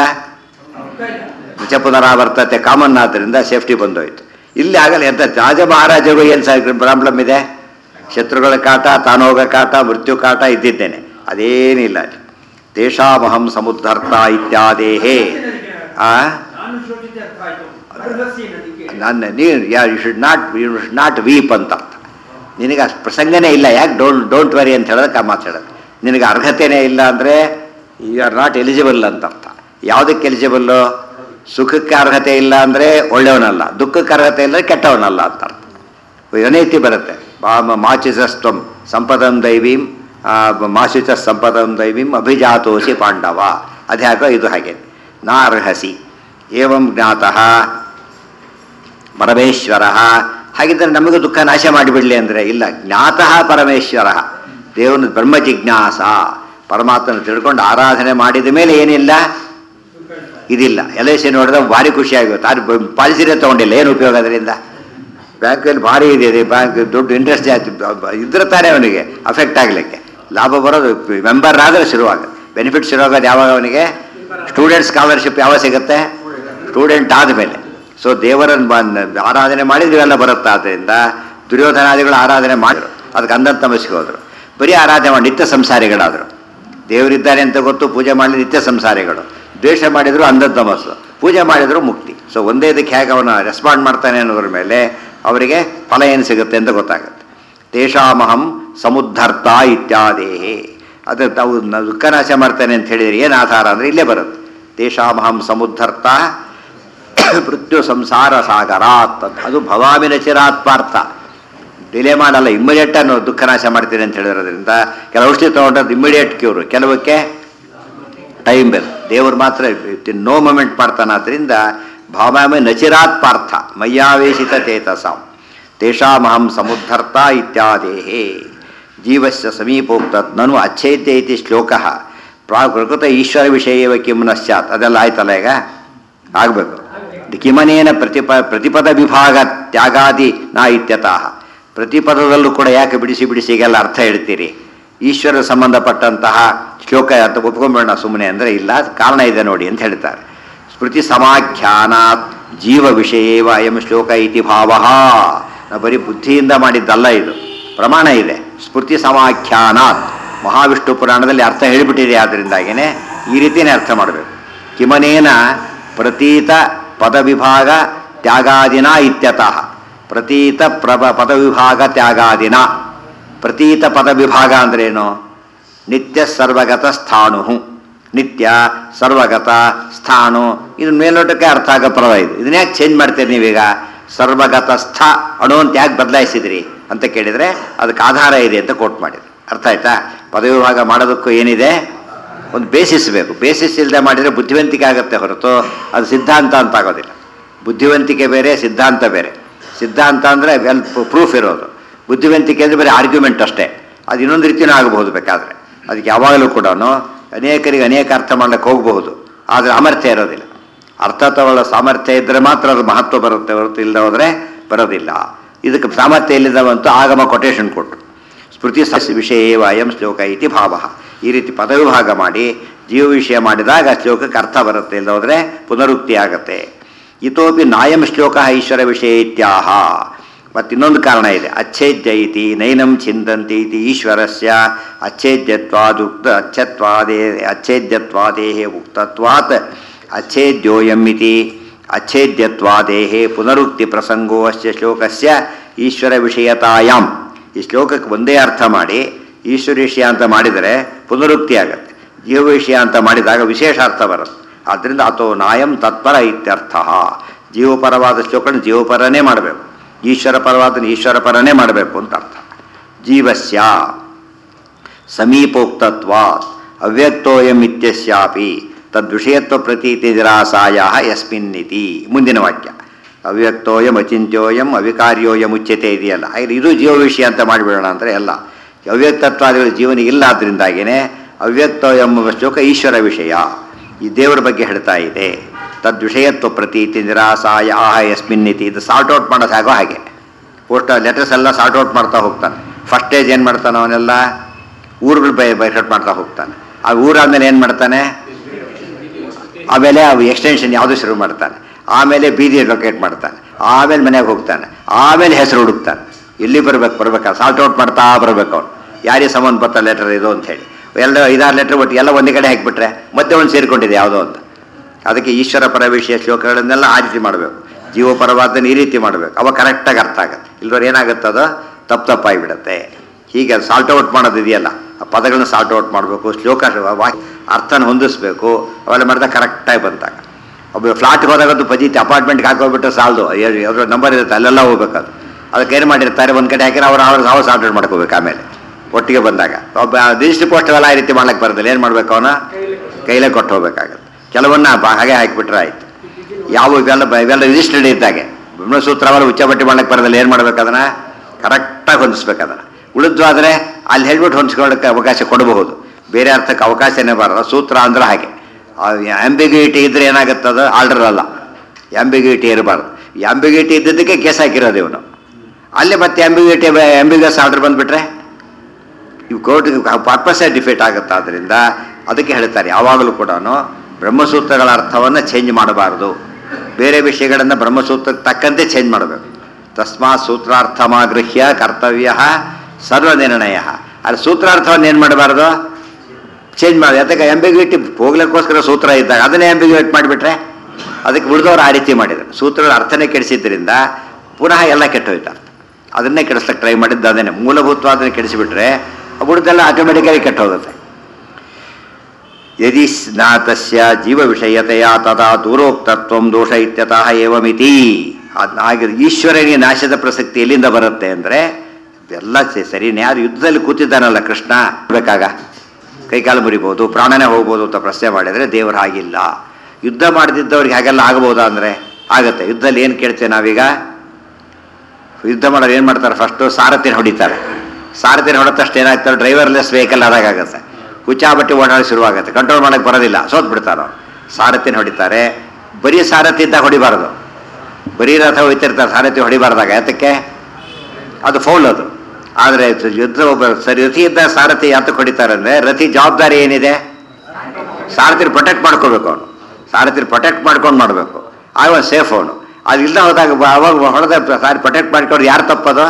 ನಿಜ ಪುನರಾವರ್ತತೆ ಕಾಮನ್ ಆದ್ದರಿಂದ ಸೇಫ್ಟಿ ಬಂದೋಯ್ತು ಇಲ್ಲಿ ಆಗಲ್ಲ ಎಂತ ರಾಜ ಮಹಾರಾಜರಿಗೂ ಏನು ಸಹ ಪ್ರಾಬ್ಲಮ್ ಇದೆ ಶತ್ರುಗಳ ಕಾಟ ತಾನು ಹೋಗೋ ಕಾಟ ಮೃತ್ಯು ಕಾಟ ಇದ್ದಿದ್ದೇನೆ ಅದೇನಿಲ್ಲ ಅಲ್ಲಿ ದೇಶಾಮಹಂ ಸಮುದ್ಧರ್ತ ಇತ್ಯಾದೇಹೇ ಆ ನಾನು ಶೋಚಿತ ಅರ್ಥ ಆಯ್ತು ಅರ್ಹಸಿ ನದಿಗೆ ನನ್ನ ನೀನು ಯಾ you should not you should not weep ಅಂತ ಅರ್ಥ ನಿನಗೆ ಅಷ್ಟು ಪ್ರಸಂಗನೇ ಇಲ್ಲ ಯಾಕೆ ಡೋಂಟ್ ಡೋಂಟ್ ವರಿ ಅಂತ ಹೇಳೋದಕ್ಕೆ ಆ ಮಾತಾಡೋದು ನಿನಗೆ ಅರ್ಹತೆನೇ ಇಲ್ಲ ಅಂದರೆ ಯು ಆರ್ ನಾಟ್ ಎಲಿಜಿಬಲ್ ಅಂತ ಅರ್ಥ ಯಾವುದಕ್ಕೆ ಎಲಿಜಿಬಲ್ಲು ಸುಖಕ್ಕೆ ಅರ್ಹತೆ ಇಲ್ಲ ಅಂದರೆ ಒಳ್ಳೆಯವನಲ್ಲ ದುಃಖಕ್ಕೆ ಅರ್ಹತೆ ಇಲ್ಲ ಕೆಟ್ಟವನಲ್ಲ ಅಂತ ಅರ್ಥ ಅನೈತಿ ಬರುತ್ತೆ ಮಾಚಿಸಸ್ತ್ವಂ ಸಂಪದಂ ದೈವೀಂ ಆ, ಮಾಶುಚ ಸಂಪದಂ ದೈವೀಂ ಅಭಿಜಾತೋಸಿ ಪಾಂಡವ ಅದು ಹಾಗೋ ಇದು ಹಾಗೆ ನಾ ಅರ್ಹಸಿ ಏವಂ ಜ್ಞಾತಃ ಪರಮೇಶ್ವರ ಹಾಗಿದ್ದರೆ ನಮಗೂ ದುಃಖ ನಾಶ ಮಾಡಿಬಿಡಲಿ ಅಂದರೆ ಇಲ್ಲ ಜ್ಞಾತಃ ಪರಮೇಶ್ವರ ದೇವನ ಬ್ರಹ್ಮ ಜಿಜ್ಞಾಸ ಪರಮಾತ್ಮನ ತಿಳ್ಕೊಂಡು ಆರಾಧನೆ ಮಾಡಿದ ಮೇಲೆ ಏನಿಲ್ಲ ಇದಿಲ್ಲ ಎಲ್ ಐ ಸಿ ನೋಡಿದ್ರೆ ಭಾರಿ ಖುಷಿ ಆಗುತ್ತೆ ಅದು ಪಾಲಿಸಿನೇ ತೊಗೊಂಡಿಲ್ಲ ಏನು ಉಪಯೋಗ ಅದರಿಂದ ಬ್ಯಾಂಕಲ್ಲಿ ಭಾರಿ ಇದೆ ಇದೆ ಬ್ಯಾಂಕ್ ದುಡ್ಡು ಇಂಟ್ರೆಸ್ಟ್ ಜಾಸ್ತಿ ಬ- ಬ- ಇದ್ರೆ ತಾನೇ ಅವನಿಗೆ ಅಫೆಕ್ಟ್ ಆಗಲಿಕ್ಕೆ ಲಾಭ ಬರೋದು ಮೆಂಬರ್ ಆದರೆ ಶುರುವಾಗುತ್ತೆ ಬೆನಿಫಿಟ್ ಶುರುವಾಗೋದು ಯಾವಾಗ ಅವನಿಗೆ ಸ್ಟೂಡೆಂಟ್ಸ್ ಸ್ಕಾಲರ್ಶಿಪ್ ಯಾವಾಗ ಸಿಗುತ್ತೆ ಸ್ಟೂಡೆಂಟ್ ಆದಮೇಲೆ ಸೊ ದೇವರನ್ನು ಬ- ಆರಾಧನೆ ಮಾಡಿದ್ರೆ ಇವೆಲ್ಲ ಬರುತ್ತೆ ಆದ್ದರಿಂದ ದುರ್ಯೋಧನಾದಿಗಳು ಆರಾಧನೆ ಮಾಡಿದ್ರು ಅದಕ್ಕೆ ಅಂಧ ತಮಸ್ಗೆ ಹೋದರು ಬರೀ ಆರಾಧನೆ ಮಾಡಿ ನಿತ್ಯ ಸಂಸಾರಿಗಳಾದರು ದೇವರಿದ್ದಾರೆ ಅಂತ ಗೊತ್ತು ಪೂಜೆ ಮಾಡಲಿ ನಿತ್ಯ ಸಂಸಾರಿಗಳು ದ್ವೇಷ ಮಾಡಿದ್ರು ಅಂಧ ತಮಸ್ಸು ಪೂಜೆ ಮಾಡಿದ್ರು ಮುಕ್ತಿ ಸೊ ಒಂದೇ ಇದಕ್ಕೆ ಹೇಗೆ ಅವನ ರೆಸ್ಪಾಂಡ್ ಮಾಡ್ತಾನೆ ಅನ್ನೋದ್ರ ಮೇಲೆ ಅವರಿಗೆ ಫಲ ಏನು ಸಿಗುತ್ತೆ ಅಂತ ಗೊತ್ತಾಗುತ್ತೆ ತೇಷಾಮಹಂ ಸಮುದ್ಧರ್ತ ಇತ್ಯಾದೇಹೇ ಅದು ತಾವು ನ- ದುಃಖನಾಶ ಮಾಡ್ತಾನೆ ಅಂತ ಹೇಳಿದ್ರೆ ಏನು ಆಧಾರ ಅಂದರೆ ಇಲ್ಲೇ ಬರುತ್ತೆ ತೇಷಾಮಹಂ ಸಮುದ್ಧರ್ತ ಮೃತ್ಯು ಸಂಸಾರ ಸಾಗರಾತ್ ಅಂತ. ಅದು ಭವಾಮಿನ ಚಿರಾತ್ಮಾರ್ಥ ಡಿಲೇ ಮಾಡಲ್ಲ ಇಮ್ಮಿಡಿಯೇಟ್ ಅನ್ನು ದುಃಖನಾಶ ಮಾಡ್ತೀನಿ ಅಂತ ಹೇಳಿರೋದ್ರಿಂದ ಕೆಲವು ಔಷಧಿ ತೊಗೊಂಡದ್ದು ಇಮ್ಮಿಡಿಯೇಟ್ ಕ್ಯೂರು ಕೆಲವಕ್ಕೆ ಟೈಮ್ ಬೇಕು ದೇವರು ಮಾತ್ರ ನೋ ಮೂಮೆಂಟ್ ಮಾಡ್ತಾನಾದ್ರಿಂದ ಭಾವಾಮಿ ನಚಿರಾತ್ ಪಾರ್ಥ ಮಯ್ಯಾವೇಶಿತ ಚೇತಸಾಂ ತೇಷಾಮಹಂ ಸಮುದ್ಧರ್ತ ಇತ್ಯಾದೇಹೇ ಜೀವಸ್ಯ ಸಮೀಪೋಕ್ತ ನನು ಅಚ್ಛೇದ್ಯ ಇತಿ ಶ್ಲೋಕ ಪ್ರಕೃತ ಈಶ್ವರ ವಿಷಯವ ಕಿಂ ನ ಸ್ಯಾತ್ ಅದೆಲ್ಲ ಆಯ್ತಲ್ಲ ಈಗ ಆಗಬೇಕು ಕಿಮನೇನ ಪ್ರತಿಪ ಪ್ರತಿಪದ ವಿಭಾಗ ತ್ಯಾಗಾದಿ ನಾ ಇತ್ಯತಃ ಪ್ರತಿಪದದಲ್ಲೂ ಕೂಡ ಯಾಕೆ ಬಿಡಿಸಿ ಬಿಡಿಸಿ ಈಗೆಲ್ಲ ಅರ್ಥ ಹೇಳ್ತೀರಿ ಈಶ್ವರ ಸಂಬಂಧಪಟ್ಟಂತಹ ಶ್ಲೋಕ ಅಂತ ಒಪ್ಕೊಂಬೇಡ ಸುಮ್ಮನೆ ಅಂದರೆ ಇಲ್ಲ ಕಾರಣ ಇದೆ ನೋಡಿ ಅಂತ ಹೇಳ್ತಾರೆ ಸ್ಮೃತಿ ಸಮಾಖ್ಯಾನಾತ್ ಜೀವ ವಿಷಯೇವ ಅಯಂ ಶ್ಲೋಕ ಇತಿ ಭಾವ ನಾವು ಬರೀ ಬುದ್ಧಿಯಿಂದ ಮಾಡಿದ್ದಲ್ಲ ಇದು ಪ್ರಮಾಣ ಇದೆ ಸ್ಮೃತಿ ಸಮಾಖ್ಯಾನಾತ್ ಮಹಾವಿಷ್ಣು ಪುರಾಣದಲ್ಲಿ ಅರ್ಥ ಹೇಳಿಬಿಟ್ಟಿದೆ ಆದ್ದರಿಂದಾಗಿನೇ ಈ ರೀತಿಯೇ ಅರ್ಥ ಮಾಡಬೇಕು ಕಿಮನೇನ ಪ್ರತೀತ ಪದವಿಭಾಗ ತ್ಯಾಗಾದಿನ ಇತ್ಯತಃ ಪ್ರತೀತ ಪ್ರಭ ಪದವಿಭಾಗ ತ್ಯಾಗಾದಿನ ಪ್ರತೀತ ಪದವಿಭಾಗ ಅಂದ್ರೇನು ನಿತ್ಯ ಸರ್ವಗತ ಸ್ಥಾಣು ನಿತ್ಯ ಸರ್ವಗತ ಸ್ಥಾಣು ಇದು ಮೇಲ್ನೋಟಕ್ಕೆ ಅರ್ಥ ಆಗೋ ಪದ ಇದು ಇದನ್ನ ಯಾಕೆ ಚೇಂಜ್ ಮಾಡ್ತೀರಿ ನೀವೀಗ ಸರ್ವಗತ ಸ್ಥ ಅಣು ಅಂತ ಯಾಕೆ ಬದಲಾಯಿಸಿದ್ರಿ ಅಂತ ಕೇಳಿದರೆ ಅದಕ್ಕೆ ಆಧಾರ ಇದೆ ಅಂತ ಕೋಟ್ ಮಾಡಿದ್ರು ಅರ್ಥ ಆಯ್ತಾ ಪದವಿಭಾಗ ಮಾಡೋದಕ್ಕೂ ಏನಿದೆ ಒಂದು ಬೇಸಿಸ್ ಬೇಕು ಬೇಸಿಸ್ ಇಲ್ಲದೆ ಮಾಡಿದರೆ ಬುದ್ಧಿವಂತಿಕೆ ಆಗುತ್ತೆ ಹೊರತು ಅದು ಸಿದ್ಧಾಂತ ಅಂತ ಆಗೋದಿಲ್ಲ ಬುದ್ಧಿವಂತಿಕೆ ಬೇರೆ ಸಿದ್ಧಾಂತ ಬೇರೆ ಸಿದ್ಧಾಂತ ಅಂದರೆ ವೆಲ್ ಪ್ರೂಫ್ ಇರೋದು ಬುದ್ಧಿವಂತಿಕೆ ಅಂದರೆ ಬರೀ ಆರ್ಗ್ಯುಮೆಂಟ್ ಅಷ್ಟೇ ಅದು ಇನ್ನೊಂದು ರೀತಿಯೂ ಆಗಬಹುದು ಬೇಕಾದರೆ ಅದಕ್ಕೆ ಯಾವಾಗಲೂ ಕೂಡ ಅನೇಕರಿಗೆ ಅನೇಕ ಅರ್ಥ ಮಾಡ್ಲಿಕ್ಕೆ ಹೋಗಬಹುದು ಆದರೆ ಸಾಮರ್ಥ್ಯ ಇರೋದಿಲ್ಲ ಅರ್ಥ ತಗೊಳ್ಳೋ ಸಾಮರ್ಥ್ಯ ಇದ್ದರೆ ಮಾತ್ರ ಅದು ಮಹತ್ವ ಬರುತ್ತೆ ಹೊರತು ಇಲ್ಲದೆ ಹೋದರೆ ಬರೋದಿಲ್ಲ ಇದಕ್ಕೆ ಸಾಮರ್ಥ್ಯ ಇಲ್ಲದವಂತೂ ಆಗಮ ಕೊಟೇಶನ್ ಕೊಟ್ಟರು ಸ್ಮೃತಿ ಸಸ್ಯ ವಿಷಯೇವ ಅಯಂ ಶ್ಲೋಕ ಇತಿ ಭಾವ ಈ ರೀತಿ ಪದವಿಭಾಗ ಮಾಡಿ ಜೀವ ವಿಷಯ ಮಾಡಿದಾಗ ಶ್ಲೋಕಕ್ಕೆ ಅರ್ಥ ಬರುತ್ತೆ ಇಲ್ಲ ಹೋದರೆ ಪುನರುಕ್ತಿ ಆಗತ್ತೆ ಇತೋಪಿ ನಾಯಂ ಶ್ಲೋಕ ಈಶ್ವರ ವಿಷಯ ಇತ್ಯಾಹ ಮತ್ತು ಇನ್ನೊಂದು ಕಾರಣ ಇದೆ ಅಚ್ಛೇದ್ಯ ಇತಿ ನೈನಂ ಚಿಂತಂತಿ ಇತಿ ಈಶ್ವರಸ್ಯ ಅಚ್ಛೇದ್ಯತ್ವಾದುಕ್ತ ಅಚ್ಛತ್ವಾದೇ ಅಚ್ಛೇದ್ಯತ್ವಾದೇಹೇ ಉಕ್ತತ್ವಾತ್ ಅಚ್ಛೇದ್ಯೋಯಂ ಇತಿ ಅಚ್ಛೇದ್ಯತ್ವಾದೇಹೇ ಪುನರುಕ್ತಿ ಪ್ರಸಂಗೋ ಅಸ್ಯ ಶ್ಲೋಕಸ್ಯ ಈಶ್ವರ ವಿಷಯತಾಯಾಮ್ ಈ ಶ್ಲೋಕಕ್ಕೆ ಒಂದೇ ಅರ್ಥ ಮಾಡಿ ಈಶ್ವರ ವಿಷಯ ಅಂತ ಮಾಡಿದರೆ ಪುನರುಕ್ತಿ ಆಗುತ್ತೆ ಜೀವ ವಿಷಯ ಅಂತ ಮಾಡಿದಾಗ ವಿಶೇಷ ಅರ್ಥ ಬರುತ್ತೆ ಆದ್ದರಿಂದ ಅಥೋ ನಾಯಂ ತತ್ಪರ ಇತ್ಯರ್ಥ ಜೀವಪರವಾದ ಶ್ಲೋಕನ ಜೀವಪರನೇ ಮಾಡಬೇಕು ಈಶ್ವರ ಪರವಾದ ಈಶ್ವರ ಪರನೇ ಮಾಡಬೇಕು ಅಂತ ಅರ್ಥ ಜೀವಸ್ಯ ಸಮೀಪೋಕ್ತತ್ವಾತ್ ಅವ್ಯಕ್ತೋಯಂ ಇತ್ಯಸ್ಯಾಪಿ ತದ್ವಿಷಯತ್ವ ಪ್ರತೀತಿ ನಿರಾಸಾಯ ಯಸ್ಮಿನ್ನಿತಿ ಮುಂದಿನ ವಾಕ್ಯ ಅವ್ಯಕ್ತೋಯಂ ಅಚಿಂತ್ಯೋಯಂ ಅವಿಕಾರ್ಯೋಯಂ ಉಚ್ಯತೆ ಇದೆಯಲ್ಲ ಹಾಗೆ ಇದು ಜೀವ ವಿಷಯ ಅಂತ ಮಾಡಿಬಿಡೋಣ ಅಂದರೆ ಎಲ್ಲ ಅವ್ಯಕ್ತತ್ವಾದಿಗಳು ಜೀವನ ಇಲ್ಲ ಆದ್ದರಿಂದಾಗಿಯೇ ಅವ್ಯಕ್ತೋಯಂ ಎಂಬ ಶ್ಲೋಕ ಈಶ್ವರ ವಿಷಯ ಈ ದೇವರ ಬಗ್ಗೆ ಹೇಳ್ತಾ ಇದೆ ತದ್ವಿಷಯತ್ವ ಪ್ರತೀತಿ ನಿರಾಸಾಯ ಆಹ ಯಸ್ಮಿನ್ನಿತಿ ಇದು ಸಾರ್ಟ್ ಔಟ್ ಮಾಡೋದು ಹೇಗೋ ಹಾಗೆ ಪೋಸ್ಟ್ ಲೆಟರ್ಸ್ ಎಲ್ಲ ಸಾರ್ಟ್ ಔಟ್ ಮಾಡ್ತಾ ಹೋಗ್ತಾನೆ ಫಸ್ಟ್ ಸ್ಟೇಜ್ ಏನು ಮಾಡ್ತಾನೆ ಅವನೆಲ್ಲ ಊರುಗಳು ಬೈ ಬೈಕಟ್ ಮಾಡ್ತಾ ಹೋಗ್ತಾನೆ ಆ ಊರಾದ್ಮೇಲೆ ಏನು ಮಾಡ್ತಾನೆ ಆಮೇಲೆ ಅವು ಎಕ್ಸ್ಟೆನ್ಷನ್ ಯಾವುದು ಶುರು ಮಾಡ್ತಾನೆ ಆಮೇಲೆ ಬೀದಿ ಲೊಕೇಟ್ ಮಾಡ್ತಾನೆ ಆಮೇಲೆ ಮನೆಗೆ ಹೋಗ್ತಾನೆ ಆಮೇಲೆ ಹೆಸರು ಹುಡುಕ್ತಾನೆ ಎಲ್ಲಿ ಬರ್ಬೇಕು ಬರ್ಬೇಕಾ ಸಾಲ್ಟ್ ಔಟ್ ಮಾಡ್ತಾ ಬರ್ಬೇಕು ಅವ್ನು ಯಾರಿಗೆ ಸಂಬಂಧಪಟ್ಟ ಲೆಟರ್ ಇದು ಅಂತ ಹೇಳಿ ಎಲ್ಲ ಐದಾರು ಲೆಟರ್ ಒಟ್ಟು ಎಲ್ಲ ಒಂದೇ ಕಡೆ ಹಾಕಿಬಿಟ್ರೆ ಮತ್ತೆ ಒಂದು ಸೇರಿಕೊಂಡಿದೆ ಯಾವುದೋ ಅಂತ ಅದಕ್ಕೆ ಈಶ್ವರ ಪರ ವಿಷಯ ಶ್ಲೋಕಗಳನ್ನೆಲ್ಲ ಆ ರೀತಿ ಮಾಡಬೇಕು ಜೀವಪರವಾದನ್ನು ಈ ರೀತಿ ಮಾಡಬೇಕು ಅವಾಗ ಕರೆಕ್ಟಾಗಿ ಅರ್ಥ ಆಗುತ್ತೆ ಇಲ್ದವ್ರು ಏನಾಗುತ್ತೆ ಅದು ತಪ್ಪು ತಪ್ಪಾಗಿಬಿಡುತ್ತೆ ಹೀಗೆ ಸಾಲ್ಟ್ ಔಟ್ ಮಾಡೋದು ಇದೆಯಲ್ಲ ಆ ಪದಗಳನ್ನ ಸಾಲ್ಟ್ ಔಟ್ ಮಾಡಬೇಕು ಶ್ಲೋಕ ವಾ- ಅರ್ಥನ ಹೊಂದಿಸ್ಬೇಕು ಅವೆಲ್ಲ ಮಾಡಿದಾಗ ಕರೆಕ್ಟಾಗಿ ಬಂದಾಗ ಒಬ್ಬ ಫ್ಲಾಟ್ಗೆ ಹೋದಾಗಂತೂ ಪಜೀತಿ ಅಪಾರ್ಟ್ಮೆಂಟ್ಗೆ ಹಾಕೋಗ್ಬಿಟ್ರೆ ಸಾಲದು ಅದ್ರ ನಂಬರ್ ಇರುತ್ತೆ ಅಲ್ಲೆಲ್ಲ ಹೋಗ್ಬೇಕು ಅದು ಅದಕ್ಕೆ ಏನು ಮಾಡಿರ್ತಾರೆ ಒಂದು ಕಡೆ ಹಾಕಿದ್ರೆ ಅವ್ರು ಅವ್ರಿಗೆ ಹೌಸ್ ಆರ್ಡರ್ ಮಾಡ್ಕೋಬೇಕು ಆಮೇಲೆ ಒಟ್ಟಿಗೆ ಬಂದಾಗ ಒಬ್ಬ ರಿಜಿಸ್ಟ್ರಿ ಪೋಸ್ಟ್ ಎಲ್ಲ ಈ ರೀತಿ ಮಾಡ್ಲಿಕ್ಕೆ ಬರೋದಿಲ್ಲ ಏನು ಮಾಡ್ಬೇಕು ಅವನ ಕೈಲೇ ಕೊಟ್ಟು ಹೋಗ್ಬೇಕಾಗತ್ತೆ ಕೆಲವನ್ನ ಬ- ಹಾಗೆ ಹಾಕಿಬಿಟ್ರೆ ಆಯ್ತು ಯಾವ ಇವೆಲ್ಲ ಬ- ಇವೆಲ್ಲ ರಿಜಿಸ್ಟರ್ಡ್ ಇದ್ದಾಗೆ ಬ್ರಹ್ಮಸೂತ್ರ ಅವೆಲ್ಲ ಉಚ್ಚಾಬಟ್ಟಿ ಮಾಡ್ಲಿಕ್ಕೆ ಬರೋದಿಲ್ಲ ಏನು ಮಾಡ್ಬೇಕು ಅದನ್ನ ಕರೆಕ್ಟಾಗಿ ಹೊಂದಿಸ್ಬೇಕು ಅದನ್ನ ಉಳಿದ್ವಾದ್ರೆ ಅಲ್ಲಿ ಹೇಳ್ಬಿಟ್ಟು ಹೊಂದಿಸ್ಕೊಳ್ಳೋಕ್ಕೆ ಅವಕಾಶ ಕೊಡಬಹುದು ಬೇರೆ ಅರ್ಥಕ್ಕೆ ಅವಕಾಶನೇ ಬರಲ್ಲ ಸೂತ್ರ ಅಂದ್ರೆ ಹಾಗೆ ಆಂಬಿಗ್ಯೂಟಿ ಇದ್ರೆ ಏನಾಗುತ್ತದ ಆರ್ಡರ್ ಅಲ್ಲ ಆಂಬಿಗ್ಯೂಟಿ ಇರಬಾರ್ದು ಆಂಬಿಗ್ಯೂಟಿ ಇದ್ದದಕ್ಕೆ ಕೇಸ್ ಹಾಕಿರೋದು ಇವನು ಅಲ್ಲೇ ಮತ್ತೆ ಆಂಬಿಗ್ಯೂಟಿ ಆಂಬಿಗಸ್ ಆರ್ಡರ್ ಬಂದ್ಬಿಟ್ರೆ ಇವು ಕೋರ್ಟ್ ಪರ್ಪಸ್ಸೇ ಡಿಫೀಟ್ ಆಗುತ್ತೆ ಆದ್ದರಿಂದ ಅದಕ್ಕೆ ಹೇಳ್ತಾರೆ ಯಾವಾಗಲೂ ಕೂಡ ಬ್ರಹ್ಮಸೂತ್ರಗಳ ಅರ್ಥವನ್ನು ಚೇಂಜ್ ಮಾಡಬಾರ್ದು ಬೇರೆ ವಿಷಯಗಳನ್ನು ಬ್ರಹ್ಮಸೂತ್ರಕ್ಕೆ ತಕ್ಕಂತೆ ಚೇಂಜ್ ಮಾಡಬೇಕು ತಸ್ಮಾತ್ ಸೂತ್ರಾರ್ಥಮಾಗೃಹ್ಯ ಕರ್ತವ್ಯ ಸರ್ವನಿರ್ಣಯ ಅಲ್ಲಿ ಸೂತ್ರಾರ್ಥವನ್ನು ಏನು ಮಾಡಬಾರ್ದು ಚೇಂಜ್ ಮಾಡಿ ಅದಕ್ಕೆ ಎಂಬಿಗ್ಯೂಟಿ ಹೋಗ್ಲಿಕ್ಕೋಸ್ಕರ ಸೂತ್ರ ಇದ್ದಾಗ ಅದನ್ನೇ ಎಂಬಿಗ್ಯೂಟ್ ಮಾಡಿಬಿಟ್ರೆ ಅದಕ್ಕೆ ಉಳಿದವರು ಆ ರೀತಿ ಮಾಡಿದ್ರು ಸೂತ್ರಗಳ ಅರ್ಥನೇ ಕೆಡಿಸಿದ್ರಿಂದ ಪುನಃ ಎಲ್ಲ ಕೆಟ್ಟೋಯ್ತು ಅದನ್ನೇ ಕೆಡಿಸ್ಲಿಕ್ಕೆ ಟ್ರೈ ಮಾಡಿದ್ದು ಅದನ್ನೇ ಮೂಲಭೂತವಾದನ್ನು ಕೆಡಿಸಿಬಿಟ್ರೆ ಉಳಿದೆಲ್ಲ ಆಟೋಮೆಟಿಕಲಿ ಕೆಟ್ಟೋಗುತ್ತೆ ಯದಿ ಸ್ನಾತಸ್ಯ ಜೀವ ವಿಷಯತೆಯ ತದಾ ದೂರೋಕ್ತತ್ವ ದೋಷ ಇತ್ಯತಃ ಏವಮಿತಿ ಅದ್ ಹಾಗೆ ಈಶ್ವರನಿಗೆ ನಾಶದ ಪ್ರಸಕ್ತಿ ಎಲ್ಲಿಂದ ಬರುತ್ತೆ ಅಂದರೆ ಎಲ್ಲ ಸ- ಸರಿನೇ ಯಾರು ಯುದ್ಧದಲ್ಲಿ ಕೂತಿದ್ದಾನಲ್ಲ ಕೃಷ್ಣ ಬೇಕಾಗ ಕೈಕಾಲು ಮುರಿಬೋದು ಪ್ರಾಣನೇ ಹೋಗ್ಬೋದು ಅಂತ ಪ್ರಶ್ನೆ ಮಾಡಿದರೆ ದೇವರು ಹಾಗಿಲ್ಲ ಯುದ್ಧ ಮಾಡದಿದ್ದವ್ರಿಗೆ ಹಾಗೆಲ್ಲ ಆಗ್ಬೋದಾ ಅಂದರೆ ಆಗತ್ತೆ ಯುದ್ಧದಲ್ಲಿ ಏನು ಕೇಳ್ತೇವೆ ನಾವೀಗ ಯುದ್ಧ ಮಾಡೋರು ಏನು ಮಾಡ್ತಾರೆ ಫಸ್ಟು ಸಾರಥಿನ ಹೊಡಿತಾರೆ ಸಾರಥಿನ ಹೊಡೆದ ತಕ್ಷಣ ಏನಾಗ್ತಾರೆ ಡ್ರೈವರ್ಲೆಸ್ ವೆಹಿಕಲ್ ಆದಾಗತ್ತೆ ಹುಚ್ಚಾಬಟ್ಟಿ ಓಡಾಡಿ ಶುರುವಾಗುತ್ತೆ ಕಂಟ್ರೋಲ್ ಮಾಡೋಕ್ಕೆ ಬರೋದಿಲ್ಲ ಸೋತ್ ಬಿಡ್ತಾರೋ ಸಾರಥಿನ ಹೊಡಿತಾರೆ ಬರೀ ಸಾರಥಿ ಇದ್ದಾಗ ಹೊಡಿಬಾರ್ದು ಬರೀ ರಥ ಹೋಯ್ತಿರ್ತಾರೆ ಸಾರಥಿ ಹೊಡಿಬಾರ್ದಾಗ ಯಾತಕ್ಕೆ ಅದು ಫೌಲ್ ಅದು ಆದರೆ ಯುದ್ಧ ಒಬ್ಬ ಸರಿ ರಥಿ ಇದ್ದ ಸಾರಥಿ ಯಾತಕ್ಕೆ ಹೊಡಿತಾರೆ ಅಂದರೆ ರಥಿ ಜವಾಬ್ದಾರಿ ಏನಿದೆ ಸಾರಥಿನ ಪ್ರೊಟೆಕ್ಟ್ ಮಾಡ್ಕೋಬೇಕು ಅವನು ಸಾರಥಿನ ಪ್ರೊಟೆಕ್ಟ್ ಮಾಡ್ಕೊಂಡು ಮಾಡಬೇಕು ಆಗ ಸೇಫ್ ಅವನು ಅದು ಇಲ್ಲದ ಹೋದಾಗ ಬ- ಅವಾಗ ಹೊಡೆದ ಸಾರಿ ಪ್ರೊಟೆಕ್ಟ್ ಮಾಡ್ಕೊಂಡು ಯಾರು ತಪ್ಪದು